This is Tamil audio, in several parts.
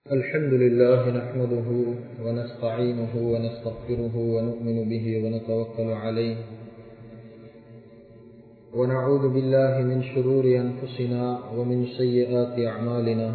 الحمد لله نحمده ونستعينه ونستغفره ونؤمن به ونتوكل عليه ونعوذ بالله من شرور أنفسنا ومن سيئات أعمالنا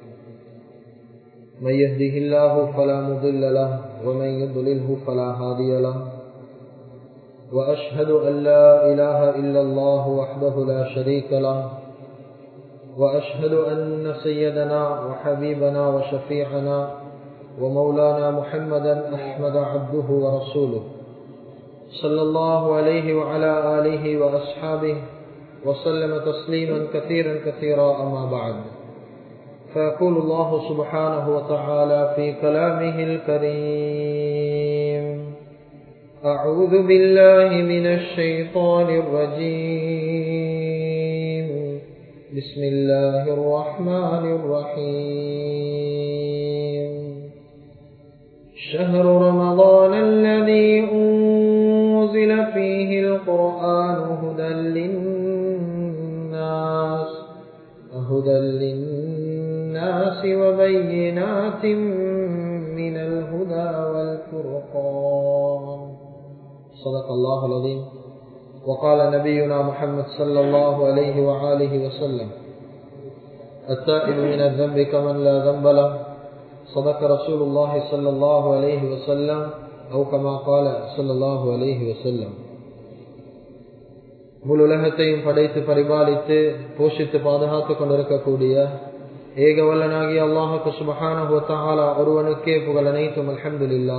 من يهده الله فلا مضل له ومن يضلله فلا هادي له وأشهد أن لا إله إلا الله وحده لا شريك له وأشهد أن سيدنا وحبيبنا وشفيعنا ومولانا محمدا أحمد عبده ورسوله صلى الله عليه وعلى آله وأصحابه وسلم تسليما كثيرا كثيرا أما بعد فيقول الله سبحانه وتعالى في كلامه الكريم أعوذ بالله من الشيطان الرجيم بسم الله الرحمن الرحيم شهر رمضان الذي أنزل فيه القرآن هدى للناس هدى للناس وبينات من الهدى والفرقان صدق الله العظيم وقال نبينا محمد صلى الله عليه وآله وسلم التائب من الذنب كمن لا ذنب له صدق رسول الله صلى الله عليه وسلم أو كما قال صلى الله عليه وسلم முழு உலகத்தையும் படைத்து பரிபாலித்து போஷித்து பாதுகாத்துக் கொண்டிருக்கக்கூடிய ஏக வல்லனாகிய அல்லாஹுக்கு சுபஹான ஒருவனுக்கே புகழ் அனைத்தும் அலமதுல்லா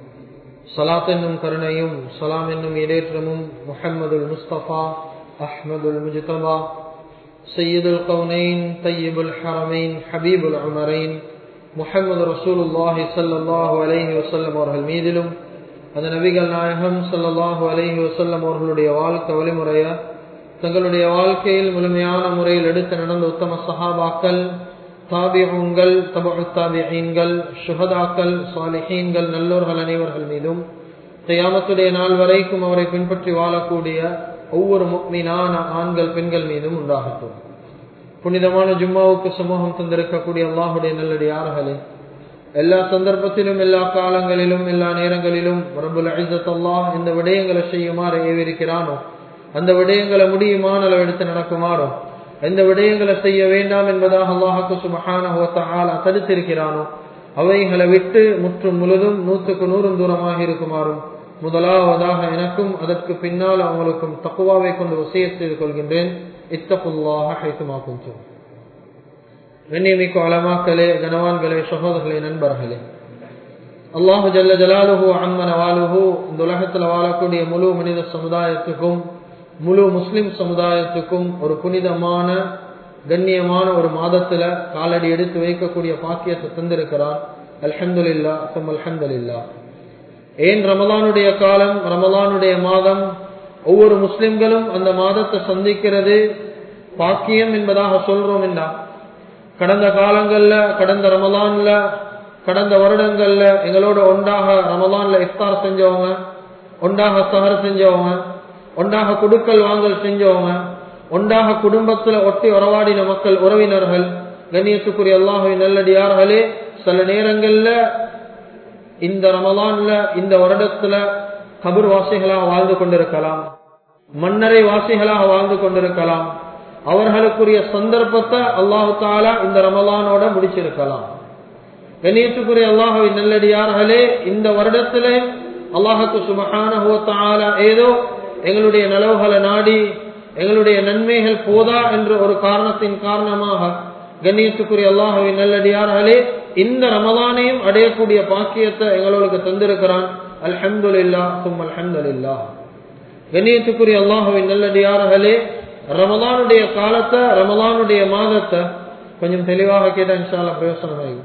சலாத் என்னும் கருணையும் சலாம் என்னும் இடேற்றமும் முஹம்மதுல் முஸ்தபா அஹ்மதுல் முஜ்தபா சையீதுல் கவுனைன் தையீபுல் ஹரமைன் ஹபீபுல் உமரைன் முஹம்மது ரசூலுல்லாஹி சல்லாஹூ அலஹி வசல்லம் அவர்கள் மீதிலும் அந்த நபிகள் நாயகம் சல்லாஹூ அலஹி வசல்லம் அவர்களுடைய வாழ்க்கை வழிமுறைய தங்களுடைய வாழ்க்கையில் முழுமையான முறையில் எடுத்து நடந்த உத்தம சஹாபாக்கள் தாபியங்கள் தபு தாபியீன்கள் சுகதாக்கள் சாலிஹீன்கள் நல்லோர்கள் அனைவர்கள் மீதும் தயாமத்துடைய நாள் வரைக்கும் அவரை பின்பற்றி வாழக்கூடிய ஒவ்வொரு மீனான ஆண்கள் பெண்கள் மீதும் உண்டாகட்டும் புனிதமான ஜும்மாவுக்கு சமூகம் தந்திருக்கக்கூடிய அல்லாஹுடைய நல்லடியார்களே எல்லா சந்தர்ப்பத்திலும் எல்லா காலங்களிலும் எல்லா நேரங்களிலும் ரபுல் அழிதத் அல்லாஹ் இந்த விடயங்களை செய்யுமாறு ஏவிருக்கிறானோ அந்த விடயங்களை முடியுமான அளவெடுத்து நடக்குமாறோ எந்த விடயங்களை செய்ய வேண்டாம் என்பதாக அல்லாஹாக்கு சுமஹான தடுத்திருக்கிறானோ அவைகளை விட்டு முற்றும் முழுதும் நூற்றுக்கு நூறும் தூரமாக இருக்குமாறும் முதலாவதாக எனக்கும் அதற்கு பின்னால் அவங்களுக்கும் தக்குவாவை கொண்டு வசிய செய்து கொள்கின்றேன் இத்தப்புல்லாக ஹைத்துமாக்கும் வெண்ணியமிக்கு அலமாக்களே கனவான்களே சகோதரர்களே நண்பர்களே அல்லாஹு ஜல்ல ஜலாலுஹு அம்மன வாலுஹு இந்த உலகத்தில் வாழக்கூடிய முழு மனித சமுதாயத்துக்கும் முழு முஸ்லிம் சமுதாயத்துக்கும் ஒரு புனிதமான கண்ணியமான ஒரு மாதத்துல காலடி எடுத்து வைக்கக்கூடிய பாக்கியத்தை தந்திருக்கிறார் அல்ஹந்துல்லா சும் அல்ஹந்துல்லா ஏன் ரமலானுடைய காலம் ரமலானுடைய மாதம் ஒவ்வொரு முஸ்லிம்களும் அந்த மாதத்தை சந்திக்கிறது பாக்கியம் என்பதாக சொல்றோம் என்றா கடந்த காலங்கள்ல கடந்த ரமலான்ல கடந்த வருடங்கள்ல எங்களோட ஒன்றாக ரமலான்ல இஃப்தார் செஞ்சவங்க ஒன்றாக சஹர் செஞ்சவங்க ஒன்றாக குடுக்கல் வாங்கல் செஞ்சவங்க ஒன்றாக குடும்பத்துல ஒட்டி உறவாடின மக்கள் உறவினர்கள் கண்ணியத்துக்குரிய அல்லாஹுவின் நல்லடியார்களே சில நேரங்கள்ல இந்த ரமலான்ல இந்த வருடத்துல கபர் வாசிகளாக வாழ்ந்து கொண்டிருக்கலாம் மன்னரை வாசிகளாக வாழ்ந்து கொண்டிருக்கலாம் அவர்களுக்குரிய சந்தர்ப்பத்தை அல்லாஹு தாலா இந்த ரமலானோட முடிச்சிருக்கலாம் கண்ணியத்துக்குரிய அல்லாஹுவின் நல்லடியார்களே இந்த வருடத்துல அல்லாஹுக்கு சுமகான ஏதோ எங்களுடைய நலவுகளை நாடி எங்களுடைய நன்மைகள் போதா என்ற ஒரு காரணத்தின் காரணமாக கண்ணியத்துக்குரிய அல்லாஹுவின் நல்லடியார்களே இந்த ரமலானையும் அடையக்கூடிய பாக்கியத்தை எங்களுக்கு தந்திருக்கிறான் அல்ஹம்து இல்லா சும் அல்ஹம்து இல்லா கண்ணியத்துக்குரிய அல்லாஹுவின் நல்லடியார்களே ரமலானுடைய காலத்தை ரமலானுடைய மாதத்தை கொஞ்சம் தெளிவாக கேட்டா இன்ஷால்லா பிரயோசனமாகும்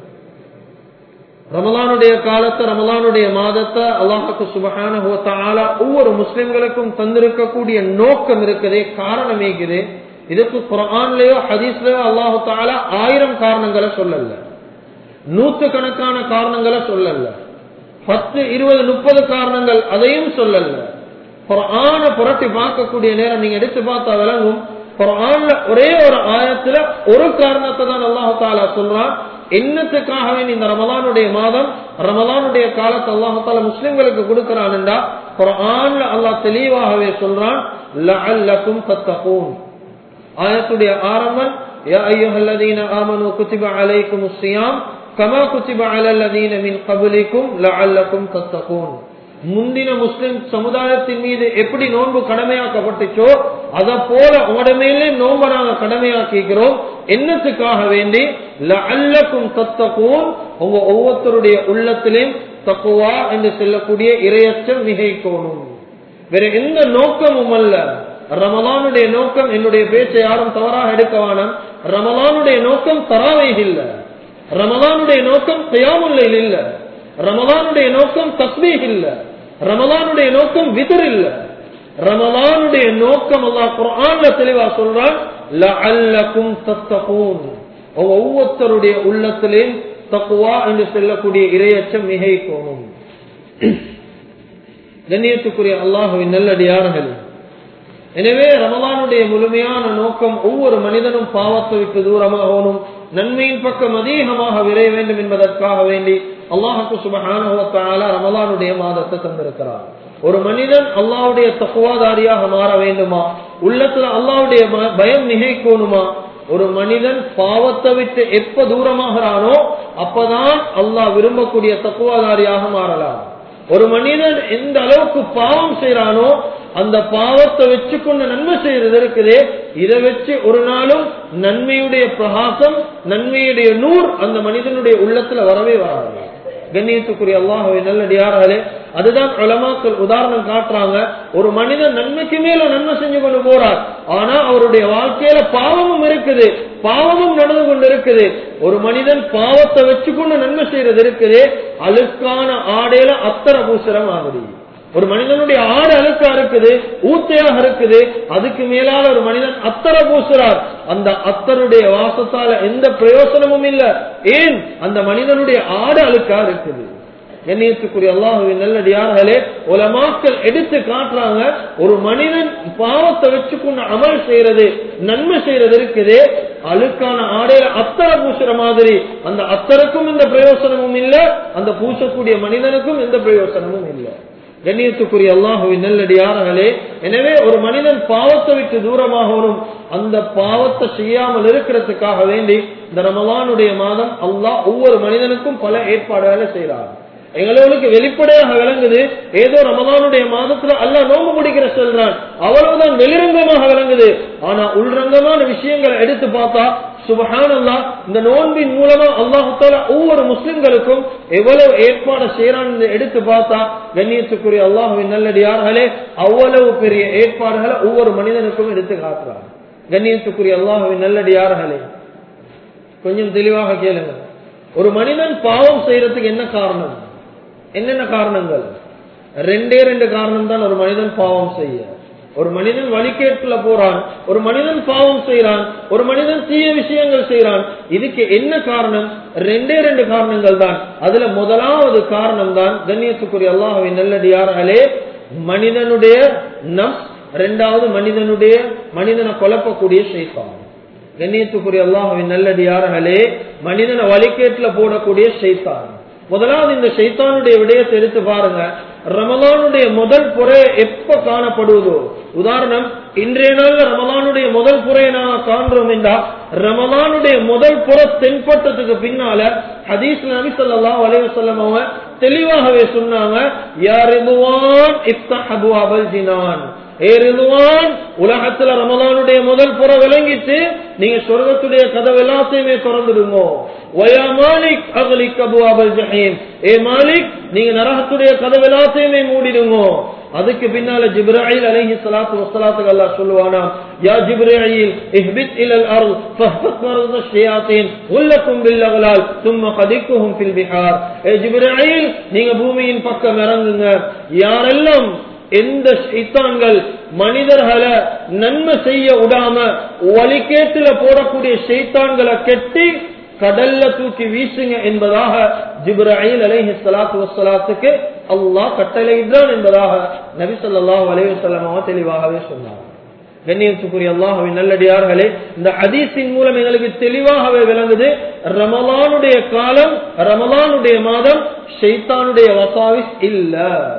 ரமலானுடைய காலத்தை ரமலானுடைய மாதத்தை அல்லாஹுக்கு சுபகான ஒவ்வொரு முஸ்லிம்களுக்கும் தந்திருக்கக்கூடிய நோக்கம் இருக்குதே காரணம் இருக்குது இதுக்கு குரான்லயோ ஹதீஸ்லயோ அல்லாஹு தாலா ஆயிரம் காரணங்களை சொல்லல நூத்து கணக்கான காரணங்களை சொல்லல பத்து இருபது முப்பது காரணங்கள் அதையும் சொல்லல குரான புரட்டி பார்க்கக்கூடிய நேரம் நீங்க எடுத்து பார்த்தா விளங்கும் குரான்ல ஒரே ஒரு ஆயத்துல ஒரு காரணத்தை தான் அல்லாஹு தாலா சொல்றான் என்னத்துக்காகவே இந்த ரமலானுடைய மாதம் ரமலானுடைய காலத்தை அல்லாஹால முஸ்லிம்களுக்கு கொடுக்கிறான்டா குரான்ல அல்லாஹ் தெளிவாகவே சொல்றான் லஅல்லக்கும் தத்தகூன் ஆயத்துடைய ஆரம்பம் யா அய்யுஹல்லதீன ஆமனு குத்திப அலைக்குமுஸ் ஸியாம் கமா குத்திப அலல் லதீன மின் கபலிக்கும் லஅல்லக்கும் தத்தகூன் முந்தின முஸ்லிம் சமுதாயத்தின் மீது எப்படி நோன்பு கடமையாக்கப்பட்டுச்சோ அத போல உங்களோட மேலே நோன்பை நாங்க கடமையாக்கிக்கிறோம் என்னத்துக்காக வேண்டி லஅல்லக்கும் தத்தகூன் உங்க ஒவ்வொருத்தருடைய உள்ளத்திலையும் தக்குவா என்று சொல்லக்கூடிய இரையச்சம் மிகைக்கோணும் வேற எந்த நோக்கமும் அல்ல ரமலானுடைய நோக்கம் என்னுடைய பேச்சை யாரும் தவறாக எடுக்க வேணாம் ரமலானுடைய நோக்கம் தராவை இல்ல ரமலானுடைய நோக்கம் தியாமுல்லையில் இல்ல ரமலானுடைய நோக்கம் தஸ்மீக் இல்ல ரமலானுடைய நோக்கம் விதர் இல்ல ரமலானுடைய நோக்கம் அல்லாஹ் குர்ஆன்ல தெளிவா சொல்றான் லஅல்லக்கும் தத்தகூன் ஒவ்வொருத்தருடைய உள்ளத்திலேயும் தக்குவா என்று சொல்லக்கூடிய இரையச்சம் மிகைக்கோணும் கண்ணியத்துக்குரிய அல்லாஹுவின் நல்லடியார்கள் எனவே ரமலானுடைய முழுமையான நோக்கம் ஒவ்வொரு மனிதனும் பாவத்தை விட்டு தூரமாகணும் நன்மையின் பக்கம் அதிகமாக விரைய வேண்டும் என்பதற்காக வேண்டி அல்லாஹுக்கு சுபகான ரமலானுடைய மாதத்தை தந்திருக்கிறார் ஒரு மனிதன் அல்லாவுடைய தக்குவாதாரியாக மாற வேண்டுமா உள்ளத்துல அல்லாவுடைய பயம் நிகைக்கணுமா ஒரு மனிதன் பாவத்தை விட்டு எப்ப தூரமாகிறானோ அப்பதான் அல்லாஹ் விரும்பக்கூடிய தக்குவாதாரியாக மாறலாம் ஒரு மனிதன் எந்த அளவுக்கு பாவம் செய்யறானோ அந்த பாவத்தை வச்சு கொண்டு நன்மை செய்யறது இருக்குதே இதை வச்சு ஒரு நாளும் நன்மையுடைய பிரகாசம் நன்மையுடைய நூறு அந்த மனிதனுடைய உள்ளத்துல வரவே வராது கண்ணியத்துக்குரிய அல்லாஹுவை நல்லடியார்களே அதுதான் உலமாக்கள் உதாரணம் காட்டுறாங்க ஒரு மனிதன் நன்மைக்கு மேல நன்மை செஞ்சு கொண்டு போறார் ஆனா அவருடைய வாழ்க்கையில பாவமும் இருக்குது பாவமும் நடந்து கொண்டு இருக்குது ஒரு மனிதன் பாவத்தை வச்சுக்கொண்டு நன்மை செய்யறது இருக்குது அழுக்கான ஆடையில அத்தர பூசரம் ஆகுது ஒரு மனிதனுடைய ஆடு அழுக்கா இருக்குது ஊத்தையாக இருக்குது அதுக்கு மேலால ஒரு மனிதன் அத்தர பூசுறார் அந்த அத்தருடைய வாசத்தால எந்த பிரயோசனமும் இல்ல ஏன் அந்த மனிதனுடைய ஆடு அழுக்கா இருக்குது கண்ணியத்துக்குரிய அல்லாஹுவின் நல்லடியார்களே உலமாக்கள் எடுத்து காட்டுறாங்க ஒரு மனிதன் பாவத்தை வச்சுக்கொண்டு அமல் செய்யறது நன்மை செய்யறது இருக்குது அழுக்கான ஆடையில அத்தர பூசுற மாதிரி அந்த அத்தருக்கும் எந்த பிரயோசனமும் இல்ல அந்த பூசக்கூடிய மனிதனுக்கும் எந்த பிரயோசனமும் இல்லை கண்ணியத்துக்குரிய அல்லாஹுவின் நல்லடியார்களே எனவே ஒரு மனிதன் பாவத்தை விட்டு தூரமாகணும் அந்த பாவத்தை செய்யாமல் இருக்கிறதுக்காக வேண்டி இந்த ரமலானுடைய மாதம் அல்லாஹ் ஒவ்வொரு மனிதனுக்கும் பல ஏற்பாடுகளை செய்யறார் எங்களுக்கு வெளிப்படையாக விளங்குது ஏதோ ரமதானுடைய மாதத்துல அல்ல நோம்பு முடிக்கிற சொல்றான் அவ்வளவுதான் வெளிரங்கமாக விளங்குது ஆனா உள்ரங்கமான விஷயங்களை எடுத்து பார்த்தா சுபஹானல்லா இந்த நோன்பின் மூலமா அல்லாஹால ஒவ்வொரு முஸ்லிம்களுக்கும் எவ்வளவு ஏற்பாடு செய்யறான்னு எடுத்து பார்த்தா கண்ணியத்துக்குரிய அல்லாஹுவின் நல்லடியார்களே அவ்வளவு பெரிய ஏற்பாடுகளை ஒவ்வொரு மனிதனுக்கும் எடுத்து காட்டுறார் கண்ணியத்துக்குரிய அல்லாஹுவின் நல்லடியார்களே கொஞ்சம் தெளிவாக கேளுங்க ஒரு மனிதன் பாவம் செய்யறதுக்கு என்ன காரணம் என்னென்ன காரணங்கள் ரெண்டே ரெண்டு காரணம் தான் ஒரு மனிதன் பாவம் செய்ய ஒரு மனிதன் வழிகேட்டுல போறான் ஒரு மனிதன் பாவம் செய்யறான் ஒரு மனிதன் தீய விஷயங்கள் செய்யறான் இதுக்கு என்ன காரணம் ரெண்டே ரெண்டு காரணங்கள் தான் அதுல முதலாவது காரணம் தான் கண்ணியத்துக்குரிய அல்லாஹுவின் நல்லடியார்களே மனிதனுடைய நம் ரெண்டாவது மனிதனுடைய மனிதனை குழப்பக்கூடிய சைத்தான் கண்ணியத்துக்குரிய அல்லாஹுவின் நல்லடியார்களே மனிதனை வழிகேட்டுல போடக்கூடிய சைத்தான் முதலாவது இந்த சைத்தானுடைய விடயத்தை எடுத்து பாருங்க ரமலானுடைய முதல் புறை எப்ப காணப்படுவதோ உதாரணம் இன்றைய நாள்ல ரமலானுடைய முதல் புறையை நாங்க காண்றோம் என்றா ரமலானுடைய முதல் புற தென்பட்டதுக்கு பின்னால ஹதீஸ் நபி ஸல்லல்லாஹு அலைஹி வஸல்லம் அவங்க தெளிவாகவே சொன்னாங்க யா ரிதுவான் இஃப்தஹ் அபுவாபல் ஜினான் ஏ ரிதுவான் உலகத்துல ரமலானுடைய முதல் புற விளங்கிட்டு நீங்க சொர்க்கத்துடைய கதவு எல்லாத்தையுமே திறந்துடுங்க வயா மாலிக் அகலிக் அபுவாபல் ஜஹீம் ஏ மாலிக் நீங்க நரகத்துடைய கதவு எல்லாத்தையுமே மூடிடுங்க அதுக்கு பின்னால ஜிப்ராயில் அலைஹி ஸலாத்து வஸ்ஸலாத்துக்கு அல்லாஹ் சொல்லுவானா யா ஜிப்ராயில் இஹ்பித் இலல் அர்த் ஃபஹ்பத் மரத ஷயாத்தீன் உல்லக்கும் பில் அகலால் ثم قدكهم في البحار ஏ ஜிப்ராயில் நீங்க பூமியின் பக்கம் இறங்குங்க யாரெல்லாம் எந்த ஷைத்தான்கள் மனிதர்களை நன்மை செய்ய விடாம வழிகேட்டுல போடக்கூடிய ஷைத்தான்களை கெட்டி கடல்ல தூக்கி வீசுங்க என்பதாக ஜிப்ராயில் அலைஹி ஸலாத்து வஸ்ஸலாத்துக்கு அல்லாஹ் கட்டளையிட்டான் என்பதாக நபி ஸல்லல்லாஹு அலைஹி வஸல்லம் தெளிவாகவே சொன்னார் கண்ணியத்துக்குரிய அல்லாஹுவின் நல்லடியார்களே இந்த ஹதீஸின் மூலம் எங்களுக்கு தெளிவாகவே விளங்குது ரமலானுடைய காலம் ரமலானுடைய மாதம் ஷைத்தானுடைய வசாவிஸ் இல்ல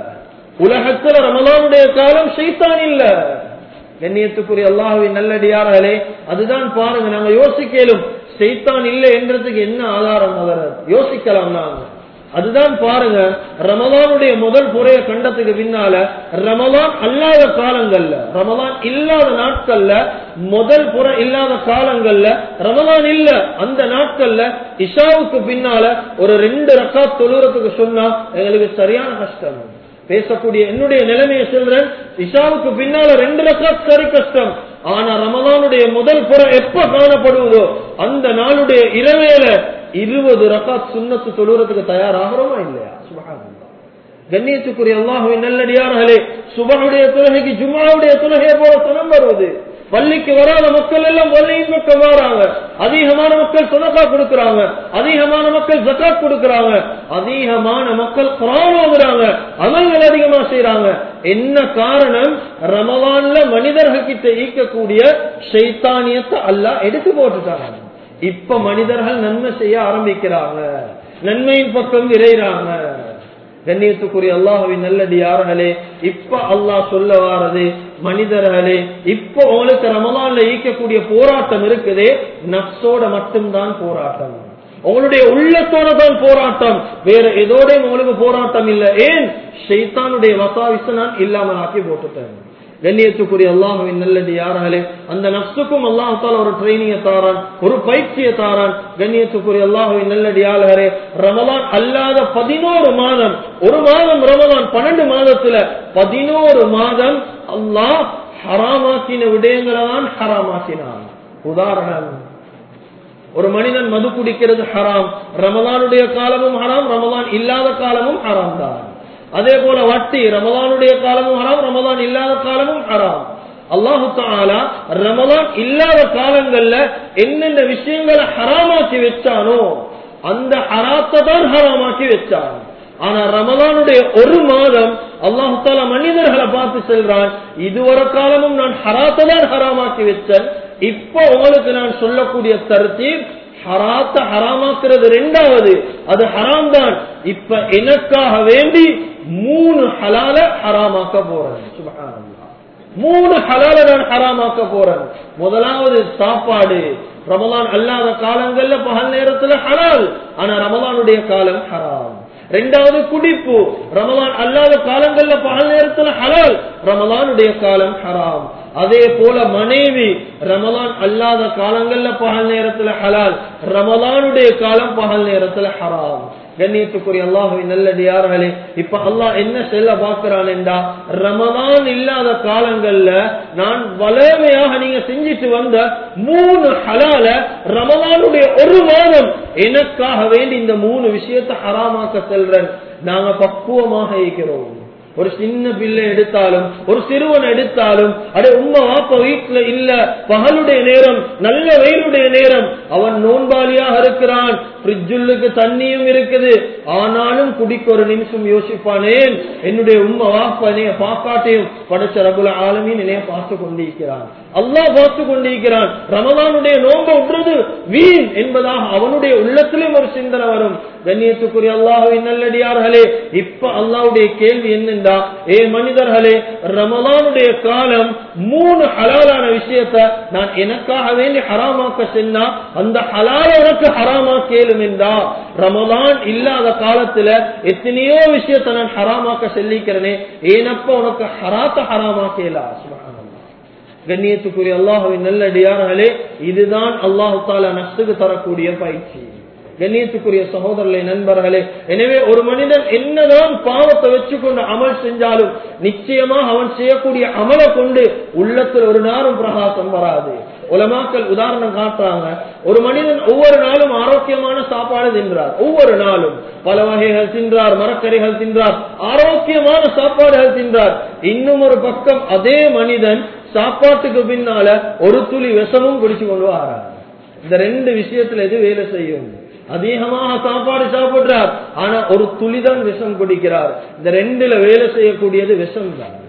உலகத்துல ரமலானுடைய காலம் ஷைத்தான் இல்ல கண்ணியத்துக்குரிய அல்லாஹுவின் நல்லடியார்களே அதுதான் பாருங்க நாங்க யோசிக்கலும் ஷைத்தான் இல்லை என்றதுக்கு என்ன ஆதாரம் அவர் யோசிக்கலாம் நாங்க அதுதான் பாருங்க ரமலானுடைய முதல் புறைய கண்டத்துக்கு பின்னால ரமலான் அல்லாத காலங்கள்ல ரமலான் இல்லாத நாட்கள்ல முதல் புற இல்லாத காலங்கள்ல ரமலான் இல்ல அந்த நாட்கள்ல இஷாவுக்கு பின்னால ஒரு ரெண்டு ரக்காத் தொழுறதுக்கு சொன்னா எங்களுக்கு சரியான கஷ்டம் பேசக்கூடிய என்னுடைய நிலைமையை சொல்றேன் இஷாவுக்கு பின்னால ரெண்டு ரக்காத் சரி கஷ்டம் ஆனா ரமலானுடைய முதல் புற எப்ப காணப்படுவதோ அந்த நாளுடைய இரவேல இருபது ரகாத் சுண்ணத்து தொழுறதுக்கு தயாராகிறோமா இல்லையா சுபஹானல்லாஹ் கண்ணியத்துக்குரிய அல்லாஹுவின் நல்லடியார்களே சுபனுடைய தொழுகைக்கு ஜும்மாவுடைய தொழுகையை போல சுனம் வருவது பள்ளிக்கு வராத மக்கள் எல்லாம் பள்ளியின் பக்கம் வராங்க அதிகமான மக்கள் சொதக்கா கொடுக்கறாங்க அதிகமான மக்கள் ஜக்காத் கொடுக்கறாங்க அதிகமான மக்கள் குரான் ஓதுறாங்க அமல்கள் அதிகமா செய்யறாங்க என்ன காரணம் ரமவான்ல மனிதர்கள் கிட்ட ஈக்கக்கூடிய ஷைத்தானியத்தை அல்லாஹ் எடுத்து போட்டுட்டாங்க இப்ப மனிதர்கள் நன்மை செய்ய ஆரம்பிக்கிறாங்க நன்மையின் பக்கம் விரைகிறாங்க கண்ணியத்துக்குரிய அல்லாஹுவின் நல்லடி யார்களே இப்ப அல்லாஹ் சொல்ல வாரது மனிதர்களே இப்ப உங்களுக்கு ரமலான்ல ஈக்கக்கூடிய போராட்டம் இருக்குதே நப்சோட மட்டும்தான் போராட்டம் உங்களுடைய உள்ளத்தோட தான் போராட்டம் வேற எதோட உங்களுக்கு போராட்டம் இல்ல ஏன் ஷைத்தானுடைய வசாவிச நான் இல்லாமல் ஆக்கி போட்டுட்டேன் கண்ணியத்துக்குரிய அல்லாஹுவின் நல்லது யாராலே அந்த நப்சுக்கும் அல்லாஹால ஒரு ட்ரைனிங்க தாரான் ஒரு பயிற்சியை தாரான் கண்ணியத்துக்குரிய அல்லாஹுவின் நல்லடி யாழரே ரமலான் அல்லாத பதினோரு மாதம் ஒரு மாதம் ரமலான் பன்னெண்டு மாதத்துல பதினோரு மாதம் அல்லாஹ் ஹராமாக்கின விடயங்களை தான் ஹராமாக்கினான் உதாரணம் ஒரு மனிதன் மது குடிக்கிறது ஹராம் ரமலானுடைய காலமும் ஹராம் ரமலான் இல்லாத காலமும் ஹராம் தான் அதே போல வட்டி ரமலானுடைய காலமும் ஹராம் ரமலான் இல்லாத காலமும் ஹராம் அல்லாஹு தாலா ரமலான் இல்லாத காலங்கள்ல என்னென்ன விஷயங்களை ஹராமாக்கி வச்சானோ அந்த ஹராத்தை தான் ஹராமாக்கி வச்சான் ஆனா ரமலானுடைய ஒரு மாதம் அல்லாஹு தாலா மனிதர்களை பார்த்து செல்றான் இதுவரை காலமும் நான் ஹராத்தை தான் ஹராமாக்கி வச்சேன் இப்ப உங்களுக்கு நான் சொல்லக்கூடிய தருத்தீர் ஹராத்த ஹராமாக்குறது ரெண்டாவது அது ஹராம் தான் இப்ப எனக்காக வேண்டி மூணு ஹலால ஹராமாக்க போறேன் சுபஹானல்லாஹ் மூணு ஹலால நான் ஹராமாக்க போறேன் முதலாவது சாப்பாடு ரமலான் அல்லாத காலங்கள்ல பகல் நேரத்துல ஹலால் ஆனா ரமலானுடைய காலம் ஹராம் ரெண்டாவது குடிப்பு ரமலான் அல்லாத காலங்கள்ல பகல் நேரத்துல ஹலால் ரமலானுடைய காலம் ஹராம் அதே போல மனைவி ரமலான் அல்லாத காலங்கள்ல பகல் நேரத்துல ஹலால் ரமலானுடைய காலம் பகல் நேரத்துல ஹராம் கண்ணியத்துக்குரிய அல்லாஹுவின் நல்லடியார்களே இப்ப அல்லாஹ் என்ன செல்ல பார்க்கிறான் என்றா ரமலான் இல்லாத காலங்கள்ல நான் வளமையாக நீங்க செஞ்சிட்டு வந்த மூணு ஹலால ரமலானுடைய ஒரு மாதம் எனக்காக வேண்டி இந்த மூணு விஷயத்தை ஹராமாக்க செல்றேன் நாங்க பக்குவமாக இருக்கிறோம் ஒரு சின்ன பிள்ளை எடுத்தாலும் ஒரு சிறுவன் எடுத்தாலும் அடே உம்மா வாப்ப வீட்டுல இல்ல பகலுடைய நேரம் நல்ல வெயிலுடைய நேரம் அவன் நோன்பாளியாக இருக்கிறான் ஃப்ரிட்ஜுல்லுக்கு தண்ணியும் இருக்குது ஆனாலும் குடிக்க ஒரு நிமிஷம் யோசிப்பானேன் என்னுடைய உம்மா வாப்ப என்னைய பாக்காட்டையும் படைச்ச ரகுல ஆளுமின் என்னைய பார்த்து கொண்டிருக்கிறான் அல்லாஹ் பார்த்து கொண்டிருக்கிறான் ரமலானுடைய நோம்ப விடுறது வீண் என்பதாக அவனுடைய உள்ளத்திலும் ஒரு சிந்தனை வரும் கண்ணியத்துக்குரிய அல்லாஹுவின் நல்லடியார்களே இப்ப அல்லாவுடைய கேள்வி என்னென்றா ஏ மனிதர்களே ரமலானுடைய காலம் மூணு ஹலாலான விஷயத்த நான் எனக்காக வேண்டி ஹராமாக்க சென்னா அந்த ஹலால உனக்கு ஹராமா கேளும் என்றா ரமலான் இல்லாத காலத்துல எத்தனையோ விஷயத்த நான் ஹராமாக்க செல்லிக்கிறேனே ஏனப்ப உனக்கு ஹராத்த ஹராமா கேளா சுபஹானல்லாஹ் கண்ணியத்துக்குரிய அல்லாஹுவின் நல்லடியார்களே இதுதான் அல்லாஹு தாலா நஷ்டுக்கு தரக்கூடிய பயிற்சி கண்ணியத்துக்குரிய சகோதரர்களே நண்பர்களே எனவே ஒரு மனிதன் என்னதான் பாவத்தை வச்சுக்கொண்டு அமல் செஞ்சாலும் நிச்சயமா அவன் செய்யக்கூடிய அமலை கொண்டு உள்ளத்தில் ஒரு நாளும் பிரகாசம் வராது உலமாக்கள் உதாரணம் காட்டுறாங்க ஒரு மனிதன் ஒவ்வொரு நாளும் ஆரோக்கியமான சாப்பாடு தின்றார் ஒவ்வொரு நாளும் பல வகைகள் தின்றார் மரக்கறிகள் தின்றார் ஆரோக்கியமான சாப்பாடுகள் தின்றார் இன்னும் ஒரு பக்கம் அதே மனிதன் சாப்பாட்டுக்கு பின்னால ஒரு துளி விஷமும் குடிச்சு கொண்டு வரார் இந்த ரெண்டு விஷயத்துல எது வேலை செய்யும் அதிகமாக சாப்பாடு சாப்பிடுறார் ஆனா ஒரு துளிதான் விஷம் குடிக்கிறார் இந்த ரெண்டுல வேலை செய்யக்கூடியது விஷம் தான்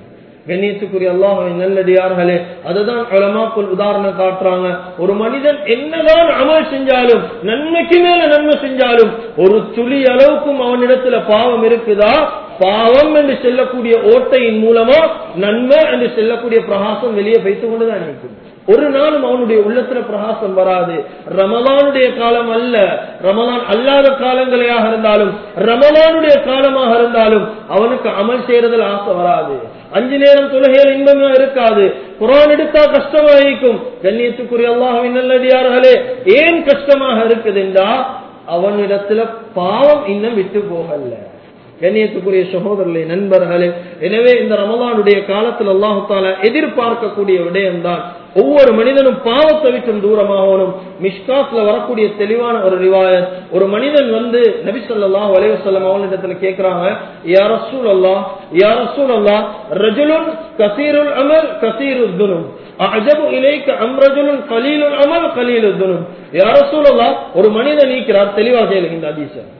கண்ணியத்துக்குரிய அல்லாஹ் நல்லடியார்களே அதுதான் உலமாக்கள் உதாரணம் காட்டுறாங்க ஒரு மனிதன் என்னதான் அமல் செஞ்சாலும் நன்மைக்கு மேல நன்மை செஞ்சாலும் ஒரு துளி அளவுக்கும் அவனிடத்துல பாவம் இருக்குதா பாவம் என்று செல்லக்கூடிய ஓட்டையின் மூலமா நன்மை என்று செல்லக்கூடிய பிரகாசம் வெளியே வைத்துக் கொண்டுதான் இருக்கும் ஒரு நாளும் அவனுடைய உள்ளத்துல பிரகாசம் வராது ரமலானுடைய காலம் அல்ல ரமலான் அல்லாத காலங்களையாக இருந்தாலும் ரமலானுடைய காலமாக இருந்தாலும் அவனுக்கு அமல் செய்யறதுல ஆசை வராது அஞ்சு நேரம் தொழுகையில் இன்பமா இருக்காது குரான் எடுத்தா கஷ்டமா இருக்கும் கண்ணியத்துக்குரிய அல்லாஹின் நல்லடியார்களே ஏன் கஷ்டமாக இருக்குதுண்டா அவனிடத்துல பாவம் இன்னும் விட்டு போகல கண்ணியத்துக்குரிய சகோதரர்களே நண்பர்களே எனவே இந்த ரமலானுடைய காலத்தில் அல்லாஹு தாலா எதிர்பார்க்கக்கூடிய விடயம்தான் ஒவ்வொரு மனிதனும் பாவத்தை விட்டும் தூரமாகணும் மிஷ்காஸ்ல வரக்கூடிய தெளிவான ஒரு ரிவாயத் ஒரு மனிதன் வந்து நபி சொல்லாஹ் வலைவசல்லம் அவனிடத்துல கேட்கிறாங்க யார் ரசூல் அல்லா யார் ரசூல் அல்லா ரஜுலுன் கசீருல் அமல் கசீரு துனும் அஜபு இலைக்கு அம்ரஜுலுன் கலீலுல் அமல் கலீலு துனும் யார் ரசூல் அல்லா ஒரு மனிதன் நீக்கிறார் தெளிவாக கேளுங்க இந்த அதிசயம்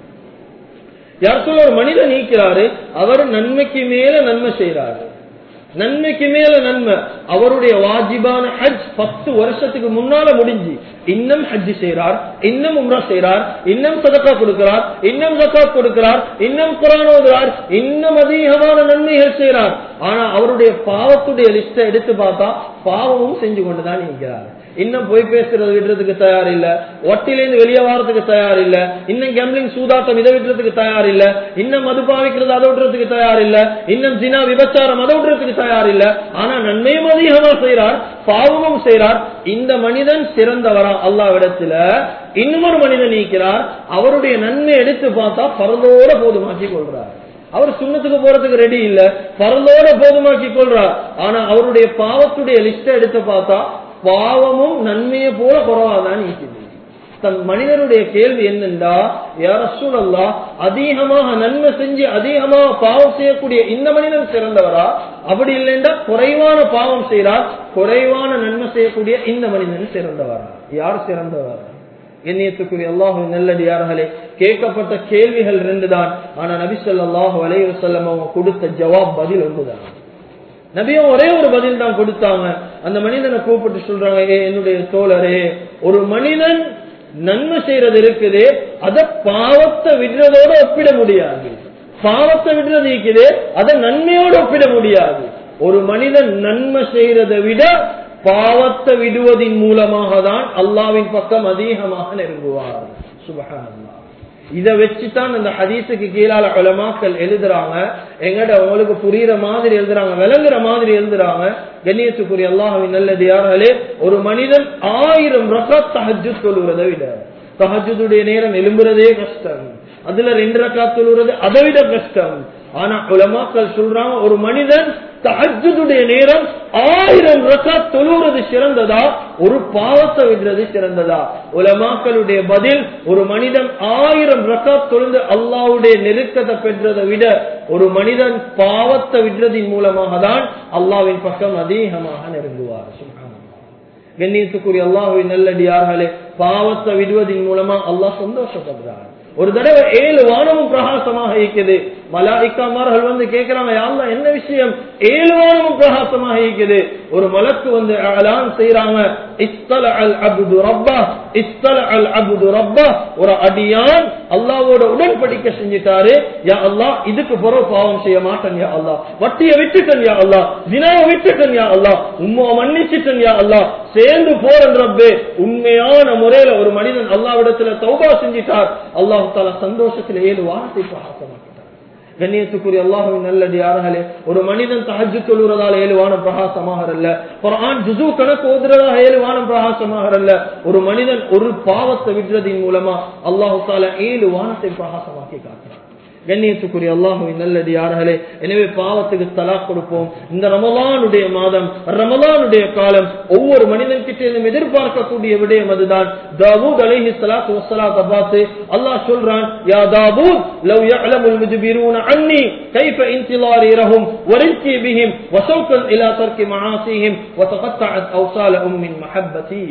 யார் சொல்ல ஒரு மனிதன் நீக்கிறாரு அவர் நன்மைக்கு மேல நன்மை செய்யறாரு நன்மைக்கு மேல நன்மை அவருடைய வாஜிபான ஹஜ் பத்து வருஷத்துக்கு முன்னால முடிஞ்சு இன்னும் ஹஜ் செய்யறார் இன்னும் உம்ரா செய்யறார் இன்னும் சதக்கா கொடுக்கிறார் இன்னும் ஜக்காத் கொடுக்கிறார் இன்னும் குரான் ஓதுறார் இன்னும் அதிகமான நன்மைகள் செய்யறார் ஆனா அவருடைய பாவத்துடைய லிஸ்ட எடுத்து பார்த்தா பாவமும் செஞ்சு கொண்டுதான் இருக்கிறார் இன்னும் போய் பேசுறது விடுறதுக்கு தயார் இல்ல ஒட்டிலேருந்து வெளியே வாரத்துக்கு தயார் இல்ல இன்னும் கேம்லிங் சூதாட்டம் இதை விடுறதுக்கு தயார் இல்ல இன்னும் மது பாவிக்கிறது அதை விடுறதுக்கு தயார் இல்ல இன்னும் ஜினா விபச்சாரம் அதை விடுறதுக்கு தயார் இல்ல ஆனா நன்மையும் அதிகமா செய்யறார் பாவமும் செய்யறார் இந்த மனிதன் சிறந்தவரா அல்லாவிடத்துல இன்னொரு மனிதன் நீக்கிறார் அவருடைய நன்மை எடுத்து பார்த்தா பரந்தோட போதுமாக்கி கொள்றார் அவர் சுண்ணத்துக்கு போறதுக்கு ரெடி இல்ல பரந்தோட போதுமாக்கி கொள்றார் ஆனா அவருடைய பாவத்துடைய லிஸ்ட எடுத்து பார்த்தா பாவமும் நன்மையை போல குறவாதான் இருக்குது தன் மனிதனுடைய கேள்வி என்னென்றா யார சூழல்லா அதிகமாக நன்மை செஞ்சு அதிகமாக பாவம் செய்யக்கூடிய இந்த மனிதன் சிறந்தவரா அப்படி இல்லைண்டா குறைவான பாவம் செய்யறார் குறைவான நன்மை செய்யக்கூடிய இந்த மனிதன் சிறந்தவரா யார் சிறந்தவரா எண்ணியத்துக்குரிய அல்லாஹு நல்லடியார்களே கேட்கப்பட்ட கேள்விகள் ரெண்டு தான் ஆனா நபி சொல்லாஹு அலைய செல்லம் அவங்க கொடுத்த ஜவாப் பதில் ஒன்றுதான் நபியும் ஒரே ஒரு பதில் தான் கொடுத்தாங்க அந்த மனிதனை கூப்பிட்டு சொல்றாங்க ஏ என்னுடைய தோழரே ஒரு மனிதன் நன்மை செய்யறது இருக்குது அத பாவத்தை விடுறதோட ஒப்பிட முடியாது பாவத்தை விடுறது இருக்குது அதை நன்மையோட ஒப்பிட முடியாது ஒரு மனிதன் நன்மை செய்யறதை விட பாவத்தை விடுவதின் மூலமாக தான் அல்லாவின் பக்கம் அதிகமாக நெருங்குவார் சுபகான இதை வச்சுதான் அந்த ஹதீஸுக்கு கீழால உலமாக்கள் எழுதுறாங்க எங்கட அவங்களுக்கு புரியுற மாதிரி எழுதுறாங்க விளங்குற மாதிரி எழுதுறாங்க கண்ணியத்துக்குரிய அல்லாஹின் நல்லது யாராலே ஒரு மனிதன் ஆயிரம் ரகாத் தஹஜு சொல்லுறதை விட தஹஜுடைய நேரம் எழும்புறதே கஷ்டம் அதுல ரெண்டு ரக்கா தொழுறது அதை விட கஷ்டம் ஆனா உலமாக்கள் சொல்றாங்க ஒரு மனிதன் தஹஜுடைய நேரம் ஆயிரம் ரக்கா தொழுறது சிறந்ததா ஒரு பாவத்தை விடுறது சிறந்ததா உலமாக்களுடைய பதில் ஒரு மனிதன் ஆயிரம் ரக்கா தொழுந்து அல்லாவுடைய நெருக்கத்தை பெற்றதை விட ஒரு மனிதன் பாவத்தை விடுறதின் மூலமாக தான் அல்லாவின் பக்கம் அதிகமாக நெருங்குவார் கண்ணியத்துக்குரிய அல்லாஹுவின் நல்லடியார்களே பாவத்தை விடுவதன் மூலமா அல்லாஹ் சந்தோஷப்படுறார் ஒரு தடவை ஏழு வானமும் பிரகாசமாக இருக்குது மலாய்க்காமார்கள் வந்து கேட்கிறாங்க யாழ்லா என்ன விஷயம் ஏழு வானமும் பிரகாசமாக இருக்குது ஒரு மலக்கு வந்து அலான் செய்யறாங்க இஸ்தல அல் அபுது ரப்பா இஸ்தல அல் அபுது ரப்பா ஒரு அடியான் அல்லாவோட உடன்படிக்க செஞ்சிட்டாரு யா அல்லா இதுக்கு பிறகு பாவம் செய்ய மாட்டேன் யா அல்லா வட்டிய விட்டுட்டேன் யா அல்லா தினாவை விட்டுட்டேன் யா அல்லா உம்மா மன்னிச்சிட்டேன் யா அல்லா சேர்ந்து போறன் ரப்பே உண்மையான முறையில ஒரு மனிதன் அல்லாவிடத்துல தௌபா செஞ்சிட்டார் அல்லாஹு தாலா சந்தோஷத்துல ஏழு வாரத்தை பிரகாசமாக்கிட்டார் கண்ணியத்துக்குரிய அல்லாஹுவின் நல்லது யார்களே ஒரு மனிதன் தஹஜு தொழுறதால ஏழு வானம் பிரகாசமாக அல்ல குரான் ஜுசு கணக்கு ஓதுறதாக ஏழு வானம் பிரகாசமாக அல்ல ஒரு மனிதன் ஒரு பாவத்தை விடுறதின் மூலமா அல்லாஹு தாலா ஏழு வானத்தை பிரகாசமாக்கி காட்டுறான் கண்ணியத்துக்குரிய அல்லாஹுவின் நல்லது யார்களே எனவே பாவத்துக்கு தலா கொடுப்போம் இந்த ரமலானுடைய மாதம் ரமலானுடைய காலம் ஒவ்வொரு மனிதன் கிட்ட இருந்தும் எதிர்பார்க்கக்கூடிய விடயம் அதுதான் தாவூத் அலைஹி ஸலாத்து வஸ்ஸலாத்தை பார்த்து அல்லாஹ் சொல்றான் யா தாவூத் லவ் يعلمul مجبرون عني كيف انتظاري لهم ورزقي بهم وسوقا الى ترك معاصيهم وتقطعت اوصالهم من محبتي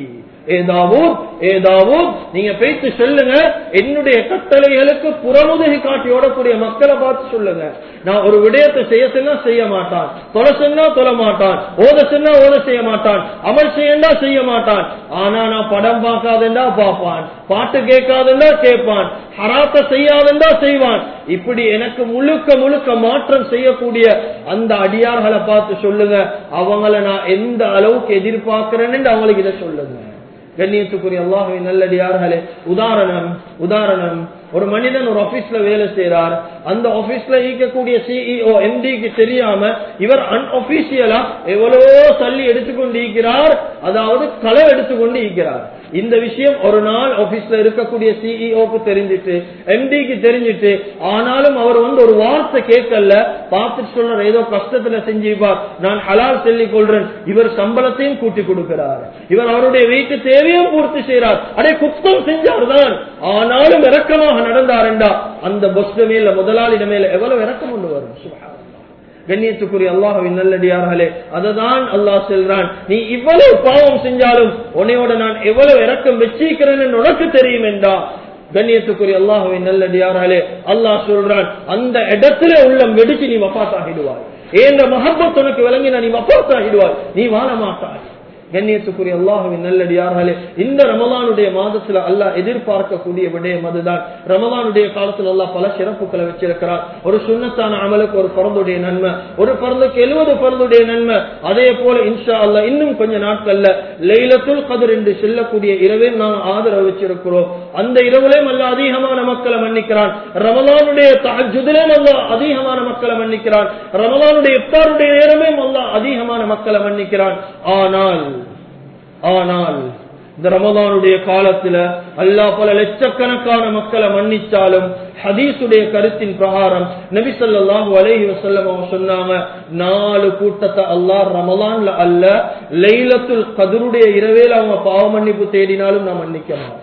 ஏதாவூத் ஏதாவூத் நீங்க பேச்சு சொல்லுங்க என்னுடைய கட்டளைகளுக்கு புறமுதுகி காட்டி ஓடக்கூடிய மக்களை பார்த்து சொல்லுங்க நான் ஒரு விடயத்தை செய்ய சொன்னா செய்ய மாட்டான் தொலை சொன்னா தொலை மாட்டான் ஓத சொன்னா ஓத செய்ய மாட்டான் அமல் செய்யண்டா செய்ய மாட்டான் ஆனா நான் படம் பார்க்காதண்டா பார்ப்பான் பாட்டு கேட்காதண்டா கேட்பான் ஹராத்த செய்யாதண்டா செய்வான் இப்படி எனக்கு முழுக்க முழுக்க மாற்றம் செய்யக்கூடிய அந்த அடியார்களை பார்த்து சொல்லுங்க அவங்கள நான் எந்த அளவுக்கு எதிர்பார்க்கிறேன்னு அவங்களுக்கு இதை சொல்லுங்க கண்ணியத்துக்குரிய அல்லாஹுவின் நல்லடியார்களே உதாரணம் உதாரணம் ஒரு மனிதன் ஒரு ஆபீஸ்ல வேலை செய்யறார் அந்த ஆபீஸ்ல ஈக்கக்கூடிய சிஇஓ எம்டிக்கு தெரியாம இவர் அன்அபிஷியலா எவ்வளவோ தள்ளி எடுத்துக்கொண்டு ஈக்கிறார் அதாவது களை எடுத்துக்கொண்டு ஈக்கிறார் இந்த விஷயம் ஒரு நாள் ஆபீஸ்ல இருக்கக்கூடிய சிஇஓக்கு தெரிஞ்சிட்டு எம்டிக்கு தெரிஞ்சிட்டு ஆனாலும் அவர் வந்து ஒரு வார்த்தை கேட்கல பார்த்துட்டு சொல்ற ஏதோ கஷ்டத்துல செஞ்சிருப்பார் நான் ஹலால் சொல்லிக் கொள்றேன் இவர் சம்பளத்தையும் கூட்டி கொடுக்கிறார் இவர் அவருடைய வீட்டு தேவையும் பூர்த்தி செய்யறார் அடே குத்தம் செஞ்சார் தான் ஆனாலும் இறக்கமாக நடந்தாருண்டா அந்த பொஸ்ட மேல முதலாளிட மேல எவ்வளவு இறக்கம் கொண்டு வரும் சுபஹானல்லாஹ். கண்ணியத்துக்குரிய அல்லாஹுவின் நல்லடியார்களே அததான் அல்லாஹ் சொல்றான் நீ இவ்வளவு பாவம் செஞ்சாலும் உன்னையோட நான் எவ்வளவு இறக்கம் வச்சிருக்கிறேன்னு உனக்கு தெரியும் என்றா கண்ணியத்துக்குரிய அல்லாஹுவின் நல்லடியார்களே அல்லாஹ் சொல்றான் அந்த இடத்துல உள்ளம் வெடிச்சு நீ வப்பாத்தாகிடுவாய் ஏந்த மஹப்பத் உனக்கு விளங்கினா நீ வப்பாத்தாகிடுவாய் நீ வாழ மாட்டாய் கண்ணியத்துக்குரிய அல்லாஹுவின் நல்லடியார்களே இந்த ரமலானுடைய மாதத்துல அல்லாஹ் எதிர்பார்க்கக்கூடிய விடயம் அதுதான் ரமலானுடைய காலத்துல அல்லாஹ் பல சிறப்புகளை வச்சிருக்கிறார் ஒரு சுண்ணத்தான அமலுக்கு ஒரு பிறந்துடைய நன்மை ஒரு பிறந்துக்கு எழுபது பிறந்துடைய நன்மை அதே போல இன்ஷா அல்லாஹ் இன்னும் கொஞ்ச நாட்கள்ல லைலத்துல் கதிர் என்று சொல்லக்கூடிய இரவே நாம் ஆதரவு வச்சிருக்கிறோம் அந்த இரவுலையும் அல்ல அதிகமான மக்களை மன்னிக்கிறான் ரமலானுடைய தஹஜுதிலும் அல்ல அதிகமான மக்களை மன்னிக்கிறான் ரமலானுடைய இஃப்தாருடைய நேரமே அல்ல அதிகமான மக்களை மன்னிக்கிறான் ஆனால் ஆனால் இந்த ரமதானுடைய காலத்துல அல்லாஹ் பல லட்சக்கணக்கான மக்களை மன்னிச்சாலும் ஹதீஸுடைய கருத்தின் பிரகாரம் நபி ஸல்லல்லாஹு அலைஹி வஸல்லம் அவங்க சொன்னாங்க நாலு கூட்டத்தை அல்லாஹ் ரமலான்ல அல்ல லைலத்துல் கதருடைய இரவேல அவங்க பாவ மன்னிப்பு தேடினாலும் நான் மன்னிக்க மாட்டேன்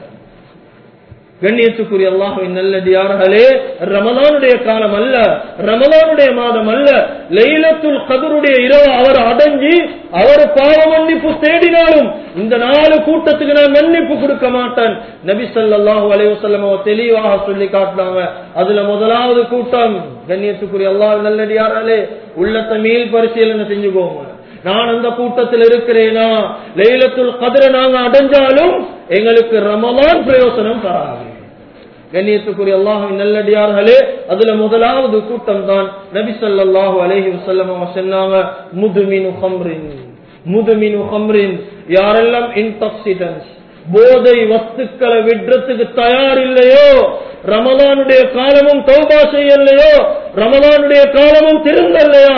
கண்ணியத்துக்குரிய அல்லாஹுவின் நல்லடியார்களே ரமலானுடைய காலம் அல்ல ரமலானுடைய மாதம் அல்ல லைலத்துல் கதருடைய இரவு அவர் அடைஞ்சி அவர் பாவ மன்னிப்பு தேடினாலும் இந்த நாலு கூட்டத்துக்கு நான் மன்னிப்பு கொடுக்க மாட்டேன் நபி ஸல்லல்லாஹு அலைஹி வஸல்லம் அவங்க தெளிவாக சொல்லி காட்டினாங்க அதுல முதலாவது கூட்டம் கண்ணியத்துக்குரிய அல்லாஹ் நல்லடியார்களே உள்ளத்தை மீள் பரிசீலனை செஞ்சுக்கோங்க நான் அந்த கூட்டத்தில் இருக்கிறேனா லைலத்துல் கதிர நாங்க அடைஞ்சாலும் எங்களுக்கு ரமலான் பிரயோசனம் தராது கண்ணியத்துக்குரிய அல்லாஹின் நல்லடியார்களே அதுல முதலாவது கூட்டம் தான் நபி ஸல்லல்லாஹு அலைஹி வஸல்லம் அவங்க சொன்னாங்க முதுமினு ஹம்ரின் முதுமினு ஹம்ரின் யாரெல்லாம் இன்டாக்சிடன்ஸ் போதை வஸ்துக்களை விடுறதுக்கு தயார் இல்லையோ ரமலானுடைய காலமும் தௌபா செய்யலையோ ரமலானுடைய காலமும் திருந்தல்லையா